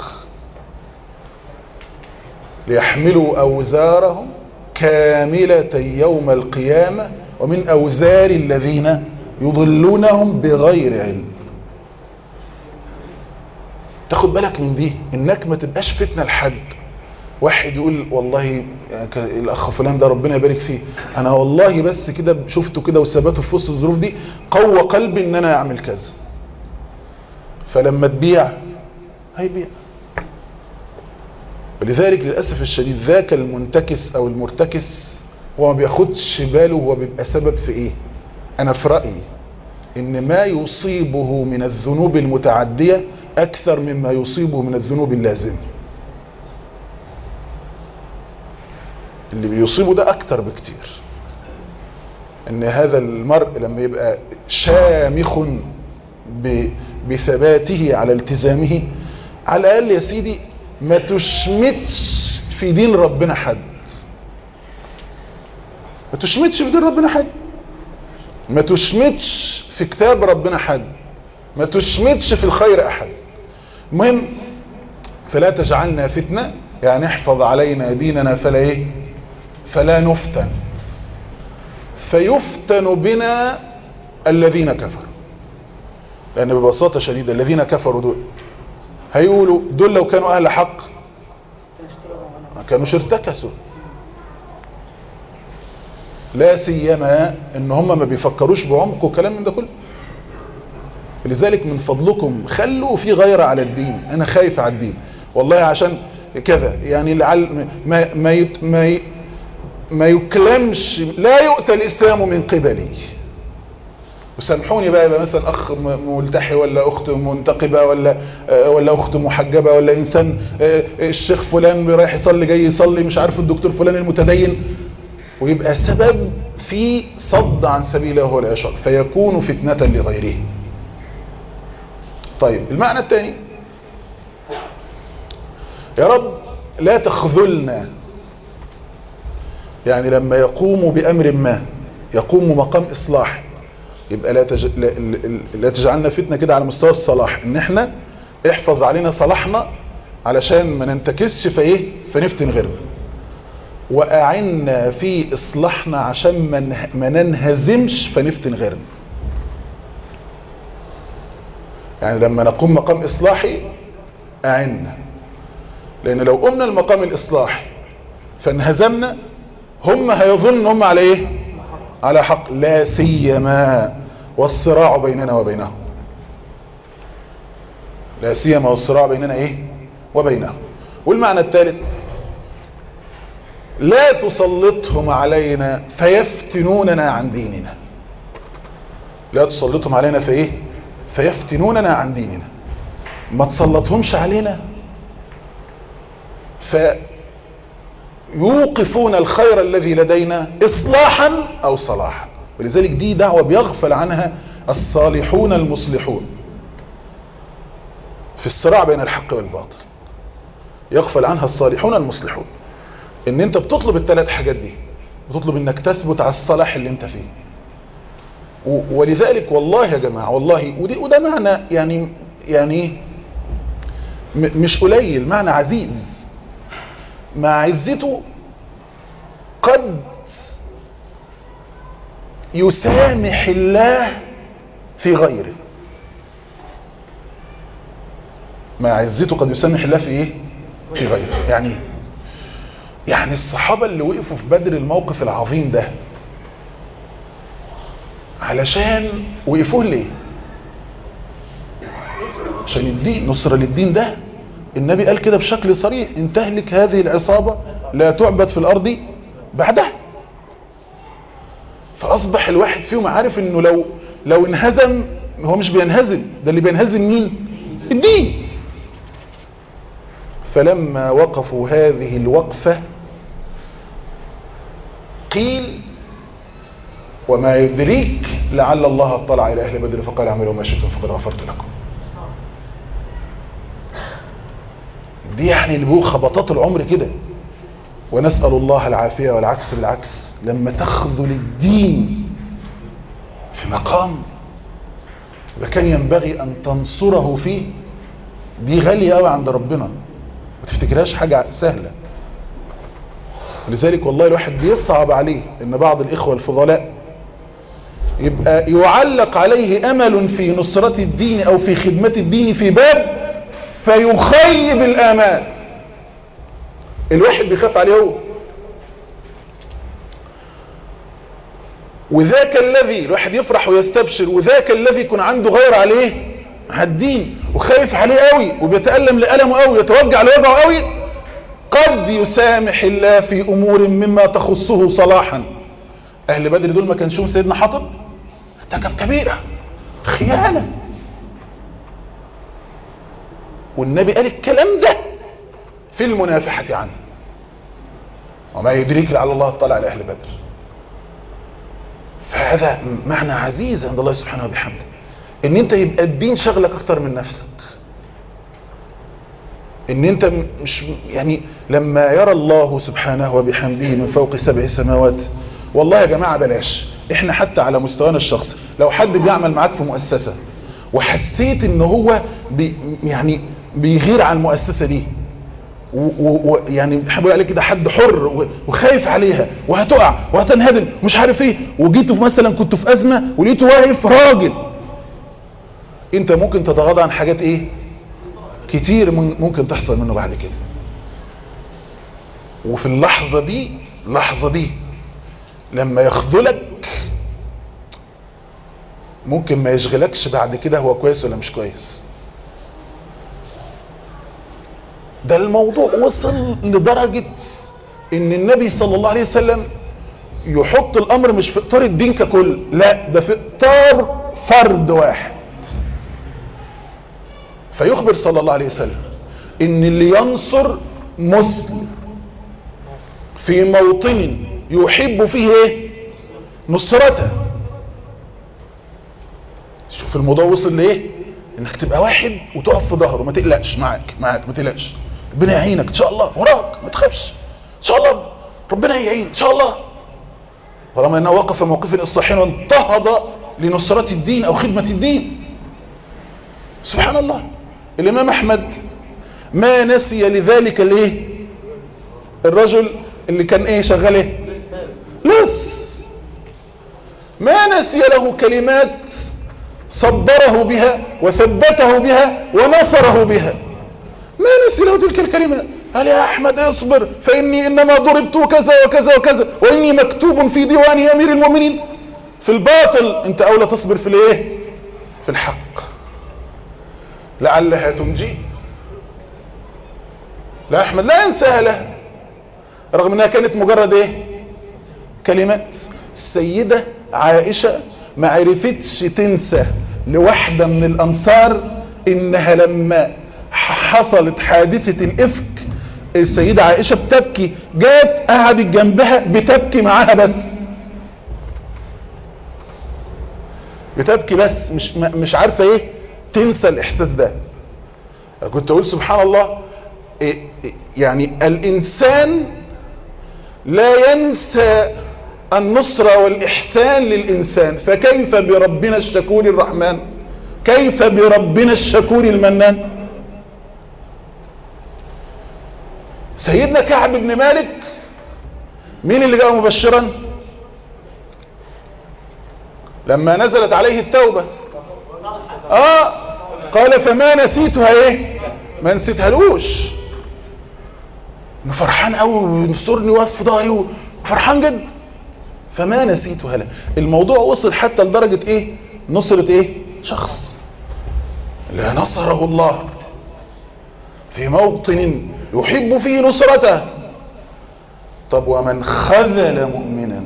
ليحملوا أوزارهم كاملة يوم القيامة ومن أوزار الذين يضلونهم بغير علم تاخد بالك من دي انك ما تبقاش فتنة لحد واحد يقول والله يعني ك- الاخ فلان ده ربنا يبارك فيه انا والله بس كده شفته كده وثبته في وسط الظروف دي قوى قلبي ان انا اعمل كذا فلما تبيع هيبيع ولذلك للأسف الشديد ذاك المنتكس أو المرتكس هو ما بياخدش باله هو بيبقى سبب في إيه أنا في رأيي إن ما يصيبه من الذنوب المتعدية أكثر مما يصيبه من الذنوب اللازمة اللي بيصيبه ده أكثر بكتير إن هذا المرء لما يبقى شامخ ب- بثباته على التزامه على الأقل يا سيدي ما تشمتش في دين ربنا حد ما تشمتش في دين ربنا حد ما تشمتش في كتاب ربنا حد ما تشمتش في الخير أحد المهم فلا تجعلنا فتنة يعني احفظ علينا ديننا فلا ايه فلا نفتن فيفتن بنا الذين كفروا لأن ببساطة شديدة الذين كفروا دول هيقولوا دول لو كانوا أهل حق ما كانوش ارتكسوا لا سيما ان هم ما بيفكروش بعمق وكلام من ده كله لذلك من فضلكم خلوا في غيرة على الدين انا خايف على الدين والله عشان كذا يعني لعل ما ما يت ما, ي ما يكلمش لا يؤتى الاسلام من قبلي وسامحوني بقى يبقى مثلا اخ م- ملتحي ولا اخت منتقبه ولا آه، ولا اخت محجبه ولا انسان آه، الشيخ فلان رايح يصلي جاي يصلي مش عارف الدكتور فلان المتدين ويبقى سبب في صد عن سبيل الله وهو العشق فيكون فتنة لغيره طيب المعنى الثاني يا رب لا تخذلنا يعني لما يقوموا بأمر ما يقوم مقام إصلاح يبقى لا, تج... لا... لا- لا تجعلنا فتنة كده على مستوى الصلاح ان احنا احفظ علينا صلاحنا علشان ما ننتكسش فايه فنفتن غيرنا وأعنا في إصلاحنا عشان ما نه- ما ننهزمش فنفتن غيرنا يعني لما نقوم مقام إصلاحي أعنا لأن لو قمنا المقام الإصلاحي فانهزمنا هم هيظن هم على إيه على حق لا سيما والصراع بيننا وبينهم لا سيما والصراع بيننا إيه وبينهم والمعنى الثالث لا تسلطهم علينا فيفتنوننا عن ديننا لا تسلطهم علينا في ايه فيفتنوننا عن ديننا ما تسلطهمش علينا فيوقفون الخير الذي لدينا اصلاحا او صلاحا ولذلك دي دعوة بيغفل عنها الصالحون المصلحون في الصراع بين الحق والباطل يغفل عنها الصالحون المصلحون ان انت بتطلب الثلاث حاجات دي بتطلب انك تثبت على الصلاح اللي انت فيه و- ولذلك والله يا جماعة والله ودي وده معنى يعني يعني م- مش قليل معنى عزيز مع عزته قد يسامح الله في غيره مع عزته قد يسامح الله في ايه في غيره يعني إيه؟ يعني الصحابة اللي وقفوا في بدر الموقف العظيم ده علشان وقفوه ليه عشان الدين نصر للدين ده النبي قال كده بشكل صريح ان تهلك هذه العصابة لا تعبد في الارض بعدها فاصبح الواحد فيهم عارف انه لو لو انهزم هو مش بينهزم ده اللي بينهزم مين الدين فلما وقفوا هذه الوقفة قيل وما يدريك لعل الله اطلع إلى أهل بدر فقال اعملوا ما شئتم فقد غفرت لكم دي يعني اللي بيقول خبطات العمر كده ونسأل الله العافية والعكس بالعكس لما تخذل الدين في مقام وكان ينبغي أن تنصره فيه دي غالية قوي عند ربنا ما تفتكرهاش حاجة سهلة لذلك والله الواحد بيصعب عليه ان بعض الإخوة الفضلاء يبقى يعلق عليه أمل في نصرة الدين أو في خدمة الدين في باب فيخيب الآمال الواحد بيخاف عليه هو وذاك الذي الواحد يفرح ويستبشر وذاك الذي يكون عنده غير عليه على الدين وخايف عليه قوي وبيتألم لألمه قوي ويتوجع لوجعه قوي قد يسامح الله في أمور مما تخصه صلاحا أهل بدر دول ما كانش سيدنا حاطب ارتكب كبيرة خيانة والنبي قال الكلام ده في المنافحة عنه وما يدريك لعل الله اطلع على أهل بدر فهذا معنى عزيز عند الله سبحانه وبحمده ان انت يبقى الدين شغلك اكتر من نفسك ان انت مش يعني لما يرى الله سبحانه وبحمده من فوق سبع سماوات والله يا جماعة بلاش احنا حتى على مستوانا الشخصي لو حد بيعمل معاك في مؤسسة وحسيت ان هو بي يعني بيغير على المؤسسة دي ويعني بيحبوا عليك كده حد حر وخايف عليها وهتقع وهتنهدم مش عارف ايه وجيتوا مثلا كنت في ازمه ولقيته واقف راجل انت ممكن تتغاضى عن حاجات ايه كتير ممكن تحصل منه بعد كده وفي اللحظه دي اللحظه دي لما يخذلك ممكن ما يشغلكش بعد كده هو كويس ولا مش كويس ده الموضوع وصل لدرجة ان النبي صلى الله عليه وسلم يحط الامر مش في اطار الدين ككل لا ده في اطار فرد واحد فيخبر صلى الله عليه وسلم ان اللي ينصر مسلم في موطن يحب فيه ايه نصرته شوف الموضوع وصل لايه انك تبقى واحد وتقف في ظهره ما تقلقش معاك معاك ما تقلقش ربنا يعينك ان شاء الله وراك ما تخافش ان شاء الله ربنا يعين ان شاء الله طالما انه وقف موقف الاصلاحين وانتهض لنصرة الدين او خدمة الدين سبحان الله الامام احمد ما نسي لذلك الايه الرجل اللي كان ايه شغال ايه لص ما نسي له كلمات صبره بها وثبته بها ونصره بها ما نسي له تلك الكلمات قال يا احمد اصبر فاني انما ضربت كذا وكذا وكذا واني مكتوب في ديوان امير المؤمنين في الباطل انت اولى تصبر في الايه في الحق لعلها تنجي لا احمد لا ينساها له رغم انها كانت مجرد ايه كلمات السيدة عائشة ما عرفتش تنسى لواحدة من الانصار انها لما حصلت حادثة الافك السيدة عائشة بتبكي جات قعدت جنبها بتبكي معاها بس بتبكي بس مش مش عارفة ايه تنسى الاحساس ده كنت اقول سبحان الله إيه يعني الانسان لا ينسى النصرة والإحسان للإنسان فكيف بربنا الشكور الرحمن كيف بربنا الشكور المنان سيدنا كعب بن مالك مين اللي جاء مبشرا لما نزلت عليه التوبة اه قال فما نسيتها ايه ما نسيتهالوش فرحان قوي ونصرني واقف في ظهري فرحان جدا فما نسيتها له الموضوع وصل حتى لدرجة ايه نصرة ايه شخص لا نصره الله في موطن يحب فيه نصرته طب ومن خذل مؤمنا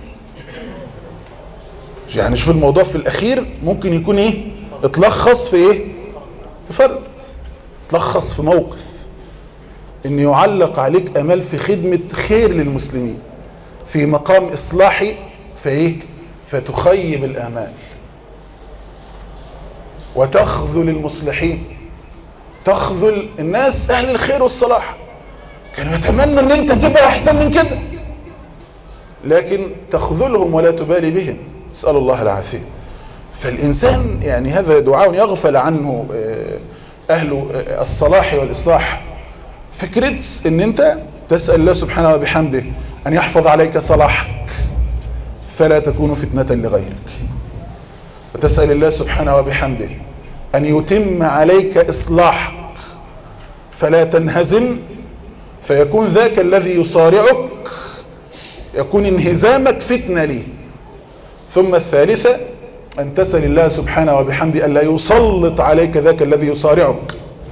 يعني شوف الموضوع في الاخير ممكن يكون ايه اتلخص في ايه في فرد اتلخص في موقف ان يعلق عليك امال في خدمة خير للمسلمين في مقام اصلاحي فايه فتخيب الامال وتخذل المصلحين تخذل الناس اهل الخير والصلاح كانوا يتمنوا ان انت تبقى احسن من كده لكن تخذلهم ولا تبالي بهم اسأل الله العافية فالإنسان يعني هذا دعاء يغفل عنه أهل الصلاح والإصلاح فكرة ان انت تسأل الله سبحانه وبحمده ان يحفظ عليك صلاحك فلا تكون فتنة لغيرك وتسأل الله سبحانه وبحمده ان يتم عليك اصلاحك فلا تنهزم فيكون ذاك الذي يصارعك يكون انهزامك فتنة ليه ثم الثالثة أن تسأل الله سبحانه وبحمده ألا يسلط عليك ذاك الذي يصارعك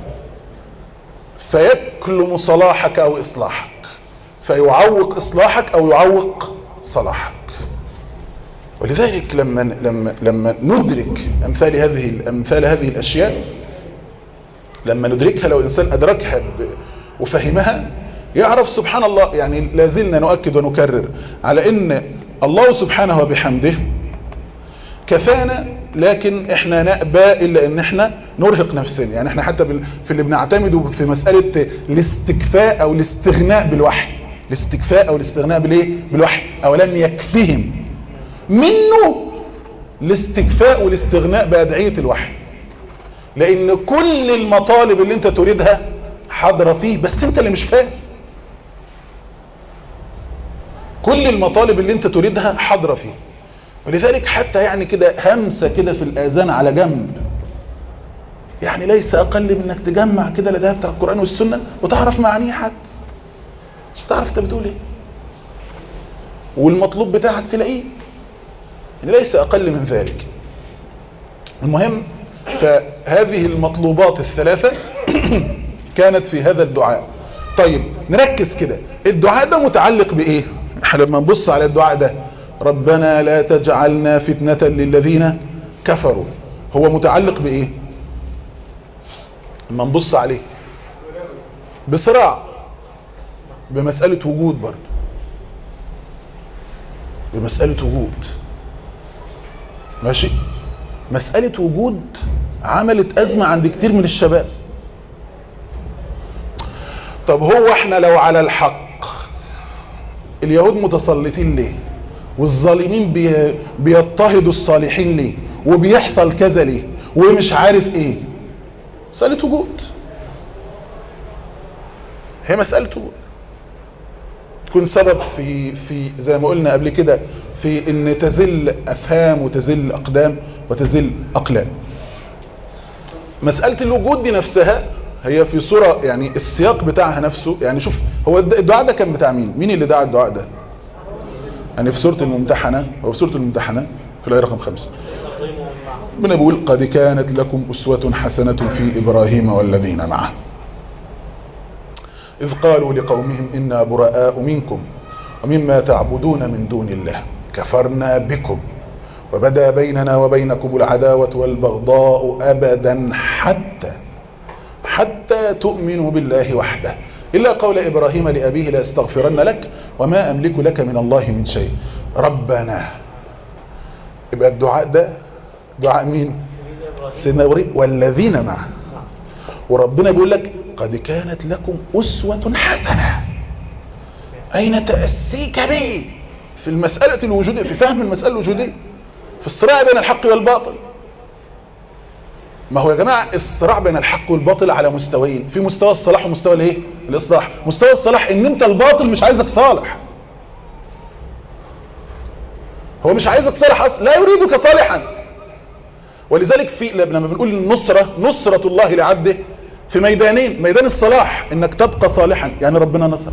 فيكلم صلاحك أو إصلاحك فيعوق إصلاحك أو يعوق صلاحك ولذلك لما لما لما ندرك أمثال هذه أمثال هذه الأشياء لما ندركها لو الإنسان أدركها وفهمها يعرف سبحان الله يعني لازلنا نؤكد ونكرر على ان الله سبحانه وبحمده كفانا لكن احنا نأبى الا ان احنا نرهق نفسنا يعني احنا حتى في اللي بنعتمده في مسألة الاستكفاء او الاستغناء بالوحي الاستكفاء او الاستغناء بالايه بالوحي اولم يكفهم منه الاستكفاء والاستغناء بأدعية الوحي لان كل المطالب اللي انت تريدها حاضرة فيه بس انت اللي مش فاهم كل المطالب اللي انت تريدها حاضرة فيه ولذلك حتى يعني كده همسة كده في الآذان على جنب يعني ليس أقل من انك تجمع كده لديها بتاع القرآن والسنة وتعرف معانيه حتى مش تعرف انت بتقول ايه والمطلوب بتاعك تلاقيه يعني ليس أقل من ذلك المهم فهذه المطلوبات الثلاثة كانت في هذا الدعاء طيب نركز كده الدعاء ده متعلق بإيه احنا لما نبص على الدعاء ده ربنا لا تجعلنا فتنة للذين كفروا هو متعلق بإيه لما نبص عليه بصراع بمسألة وجود برضه بمسألة وجود ماشي مسألة وجود عملت أزمة عند كتير من الشباب طب هو احنا لو على الحق اليهود متسلطين ليه والظالمين بي بيضطهدوا الصالحين ليه وبيحصل كذا ليه ومش عارف ايه مسألة وجود هي مسألة وجود تكون سبب في في زي ما قلنا قبل كده في ان تزل افهام وتزل اقدام وتزل اقلام مسألة الوجود دي نفسها هي في صورة يعني السياق بتاعها نفسه يعني شوف هو الدعاء ده كان بتاع مين مين اللي دعا الدعاء ده يعني في سورة الممتحنة هو في سورة الممتحنة في الآية رقم خمسة ربنا بيقول قد كانت لكم أسوة حسنة في إبراهيم والذين معه إذ قالوا لقومهم إنا براء منكم ومما تعبدون من دون الله كفرنا بكم وبدا بيننا وبينكم العداوة والبغضاء أبدا حتى حتى تؤمنوا بالله وحده إلا قول إبراهيم لأبيه لأستغفرن لك وما أملك لك من الله من شيء ربنا يبقى الدعاء ده دعاء مين سيدنا إبراهيم والذين معه وربنا بيقول لك قد كانت لكم أسوة حسنة أين تأسيك به في المسألة الوجودية في فهم المسألة الوجودية في الصراع بين الحق والباطل ما هو يا جماعة الصراع بين الحق والباطل على مستويين في مستوى الصلاح ومستوى الايه الاصلاح مستوى الصلاح ان انت الباطل مش عايزك صالح هو مش عايزك صالح اصلا لا يريدك صالحا ولذلك في لما بنقول النصرة نصرة الله لعبده في ميدانين ميدان الصلاح انك تبقى صالحا يعني ربنا نصرك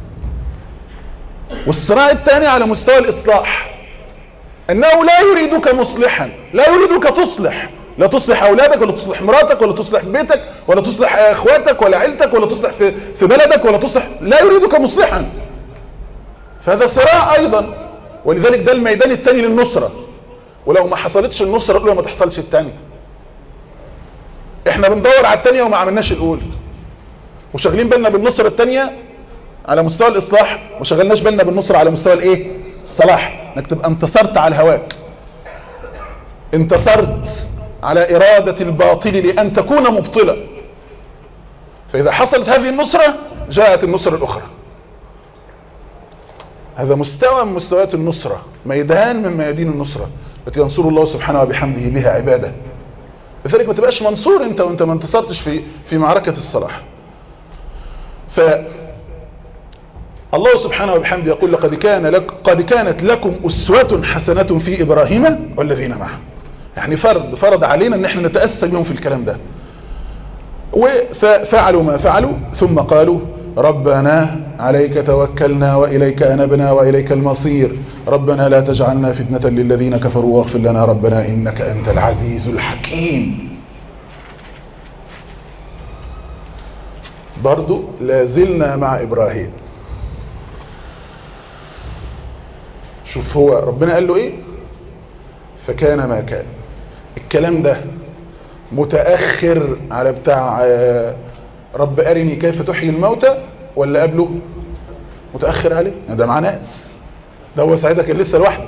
والصراع الثاني على مستوى الاصلاح انه لا يريدك مصلحا لا يريدك تصلح لا تصلح اولادك ولا تصلح مراتك ولا تصلح بيتك ولا تصلح اخواتك ولا عيلتك ولا تصلح في, في بلدك ولا تصلح لا يريدك مصلحا فهذا صراع ايضا ولذلك ده الميدان الثاني للنصرة ولو ما حصلتش النصرة الاولى ما تحصلش الثانيه احنا بندور على الثانيه وما عملناش الاولى وشغلين بالنا بالنصرة التانية على مستوى الاصلاح وما شغلناش بالنا بالنصرة على مستوى الايه الصلاح انك تبقى انتصرت على هواك انتصرت على ارادة الباطل لان تكون مبطلا فاذا حصلت هذه النصرة جاءت النصرة الاخرى هذا مستوى من مستويات النصرة ميدان من ميادين النصرة التي ينصر الله سبحانه وبحمده بها عباده لذلك ما تبقاش منصور انت وانت ما انتصرتش في في معركة الصلاح ف الله سبحانه وبحمده يقول لقد كان لك قد كانت لكم أسوة حسنة في إبراهيم والذين معه يعني فرض فرض علينا ان احنا نتأسى بهم في الكلام ده وفعلوا ما فعلوا ثم قالوا ربنا عليك توكلنا وإليك أنبنا وإليك المصير ربنا لا تجعلنا فتنة للذين كفروا واغفر لنا ربنا إنك أنت العزيز الحكيم برضو لازلنا مع إبراهيم شوف هو ربنا قال له إيه فكان ما كان الكلام ده متأخر على بتاع رب أرني كيف تحيي الموتى ولا قبله متأخر عليه ده مع ناس ده هو ساعتها كان لسه لوحده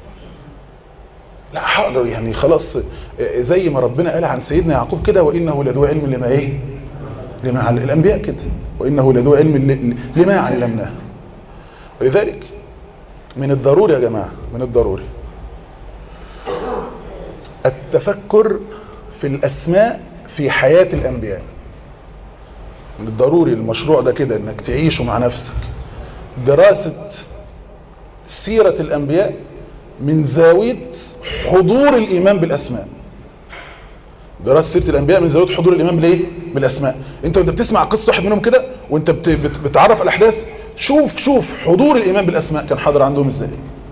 لا حقدر يعني خلاص زي ما ربنا قال عن سيدنا يعقوب كده وإنه لذو علم لما ايه لما علم الأنبياء كده وإنه لذو علم لما علمناه ولذلك من الضروري يا جماعة من الضروري التفكر في الأسماء في حياة الأنبياء من الضروري المشروع ده كده انك تعيشه مع نفسك دراسة سيرة الأنبياء من زاوية حضور الإيمان بالأسماء دراسة سيرة الأنبياء من زاوية حضور الإيمان بالإيه؟ بالأسماء أنت وأنت بتسمع قصة واحد منهم كده وأنت بت... بت... بتعرف الأحداث شوف شوف حضور الإيمان بالأسماء كان حاضر عندهم إزاي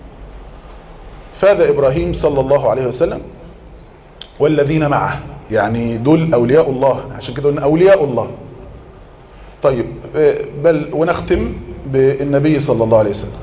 فاذا إبراهيم صلى الله عليه وسلم والذين معه يعني دول أولياء الله عشان كده قلنا أولياء الله طيب بل ونختم بالنبي صلى الله عليه وسلم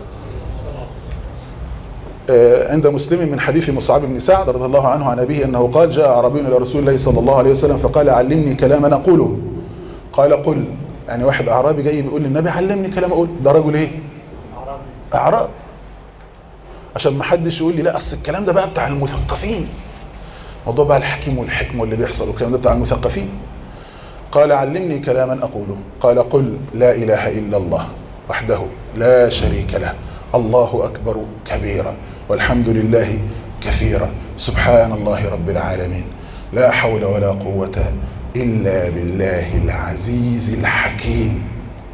عند مسلم من حديث مصعب بن سعد رضي الله عنه عن أبيه أنه قال جاء عربي إلى رسول الله صلى الله عليه وسلم فقال علمني كلاما نقوله قال قل يعني واحد أعرابي جاي بيقول للنبي علمني كلام أقول ده رجل إيه أعراب عشان ما حدش يقول لي لا أصل الكلام ده بقى بتاع المثقفين موضوع بقى الحكيم والحكم واللي بيحصل والكلام ده بتاع المثقفين قال علمني كلاما أقوله قال قل لا إله إلا الله وحده لا شريك له الله أكبر كبيرا والحمد لله كثيرا سبحان الله رب العالمين لا حول ولا قوة إلا بالله العزيز الحكيم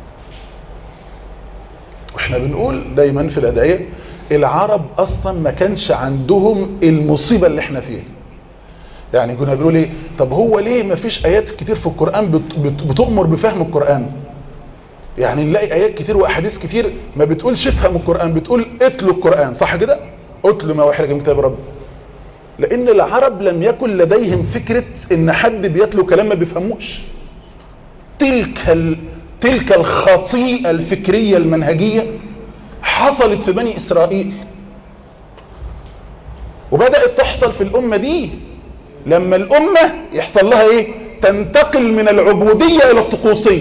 واحنا بنقول دايما في الأدعية العرب أصلا ما كانش عندهم المصيبة اللي احنا فيها يعني كنا بنقول ايه طب هو ليه ما فيش ايات كتير في القرآن بت بت بتؤمر بفهم القرآن يعني نلاقي ايات كتير واحاديث كتير ما بتقولش افهم القرآن بتقول اتلو القرآن صح كده اتلو ما وحي من كتاب رب لان العرب لم يكن لديهم فكرة ان حد بيتلو كلام ما بيفهموش تلك ال... تلك الخطيئة الفكرية المنهجية حصلت في بني اسرائيل وبدأت تحصل في الامة دي لما الأمة يحصل لها ايه تنتقل من العبودية الى الطقوسية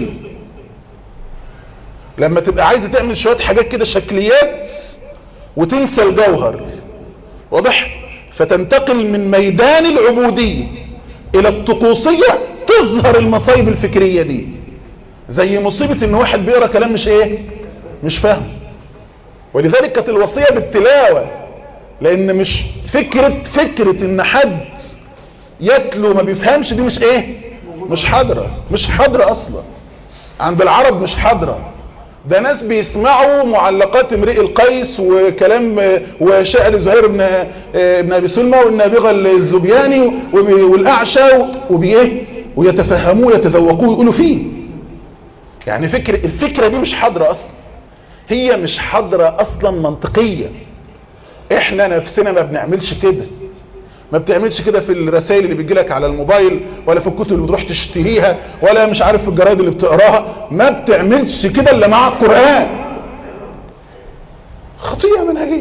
لما تبقى عايزة تعمل شوية حاجات كده شكليات وتنسى الجوهر واضح فتنتقل من ميدان العبودية الى الطقوسية تظهر المصايب الفكرية دي زي مصيبة ان واحد بيقرأ كلام مش ايه مش فاهم ولذلك كانت الوصية بالتلاوة لان مش فكرة فكرة ان حد يتلو ما بيفهمش دي مش ايه مش حاضرة مش حاضرة اصلا عند العرب مش حاضرة ده ناس بيسمعوا معلقات امرئ القيس وكلام وشعر زهير بن ابن ابي سلمى والنابغه الزبياني والاعشى وبايه ويتفهموه يتذوقوه يقولوا فيه يعني فكر الفكره دي مش حاضره اصلا هي مش حاضره اصلا منطقيه احنا نفسنا ما بنعملش كده ما بتعملش كده في الرسائل اللي بتجيلك على الموبايل ولا في الكتب اللي بتروح تشتريها ولا مش عارف في الجرايد اللي بتقراها ما بتعملش كده الا مع القرآن خطيئة منهجية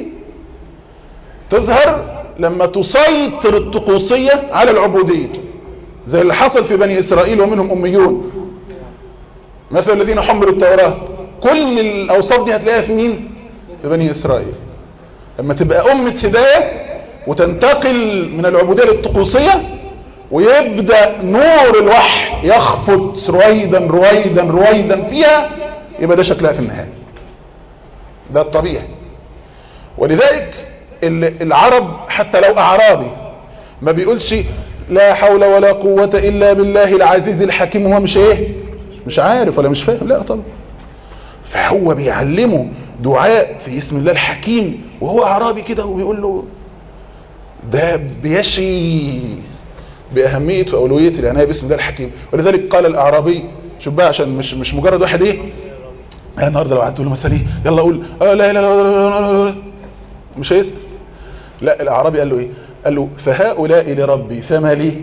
تظهر لما تسيطر الطقوسية على العبودية زي اللي حصل في بني إسرائيل ومنهم أميون مثل الذين حملوا التوراة كل الأوصاف دي هتلاقيها في مين في بني إسرائيل لما تبقى أمة هداية وتنتقل من العبودية للطقوسية ويبدأ نور الوحي يخفت رويدا رويدا رويدا فيها يبقى ده شكلها في النهاية ده الطبيعي ولذلك ال- العرب حتى لو أعرابي ما بيقولش لا حول ولا قوة إلا بالله العزيز الحكيم هو مش ايه مش عارف ولا مش فاهم لا طبعا فهو بيعلمه دعاء في اسم الله الحكيم وهو أعرابي كده وبيقول له ده بيشي بأهمية وأولوية العناية باسم الله الحكيم ولذلك قال الأعرابي شوف بقى عشان مش مش مجرد واحد ايه آه النهارده لو قعدت له مثلا ايه يلا قول آه لا لا لا لا لا لا لا مش هيسأل لا الأعرابي قال له ايه قال له فهؤلاء لربي فما لي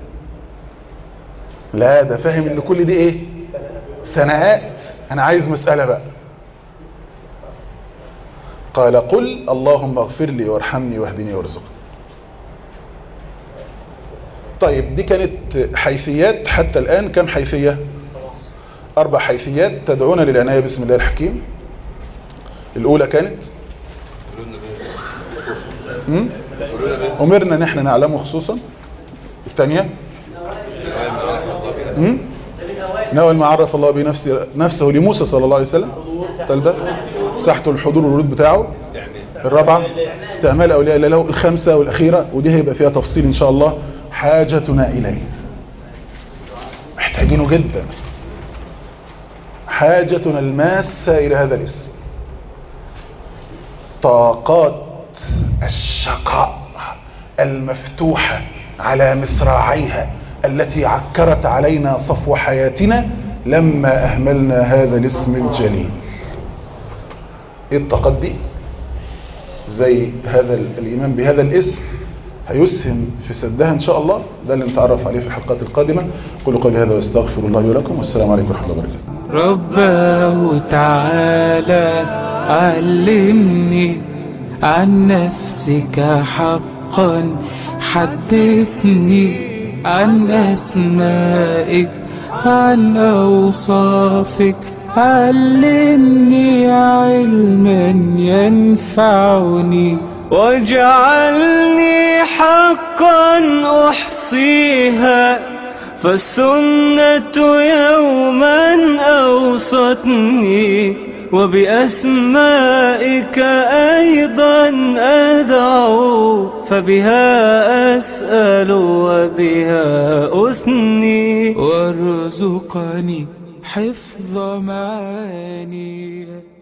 لا ده فاهم ان كل دي ايه ثناءات انا عايز مسألة بقى قال قل اللهم اغفر لي وارحمني واهدني وارزقني طيب دي كانت حيثيات حتى الآن كم حيثية أربع حيثيات تدعونا للعناية بسم الله الحكيم الأولى كانت م? أمرنا نحن نعلمه خصوصا الثانية م? نوى ما عرف الله بنفسه نفسه لموسى صلى الله عليه وسلم الثالثة ساحته الحضور والورود بتاعه الرابعة استعمال أولياء الله له الخامسة والأخيرة ودي هيبقى فيها تفصيل إن شاء الله حاجتنا إليه محتاجينه جدا حاجتنا الماسة إلى هذا الاسم طاقات الشقاء المفتوحة على مصراعيها التي عكرت علينا صفو حياتنا لما أهملنا هذا الاسم الجليل ايه الطاقات دي زي هذا الإيمان بهذا الاسم هيسهم في سدها إن شاء الله ده اللي نتعرف عليه في الحلقات القادمة قولوا قولي هذا واستغفر الله لي ولكم والسلام عليكم ورحمة الله وبركاته رباه تعالى علمني عن نفسك حقا حدثني عن أسمائك عن أوصافك علمني علما ينفعني واجعلني حقا أحصيها فالسنة يوما أوصتني وبأسمائك أيضا أدعو فبها أسأل وبها أثني وارزقني حفظ معاني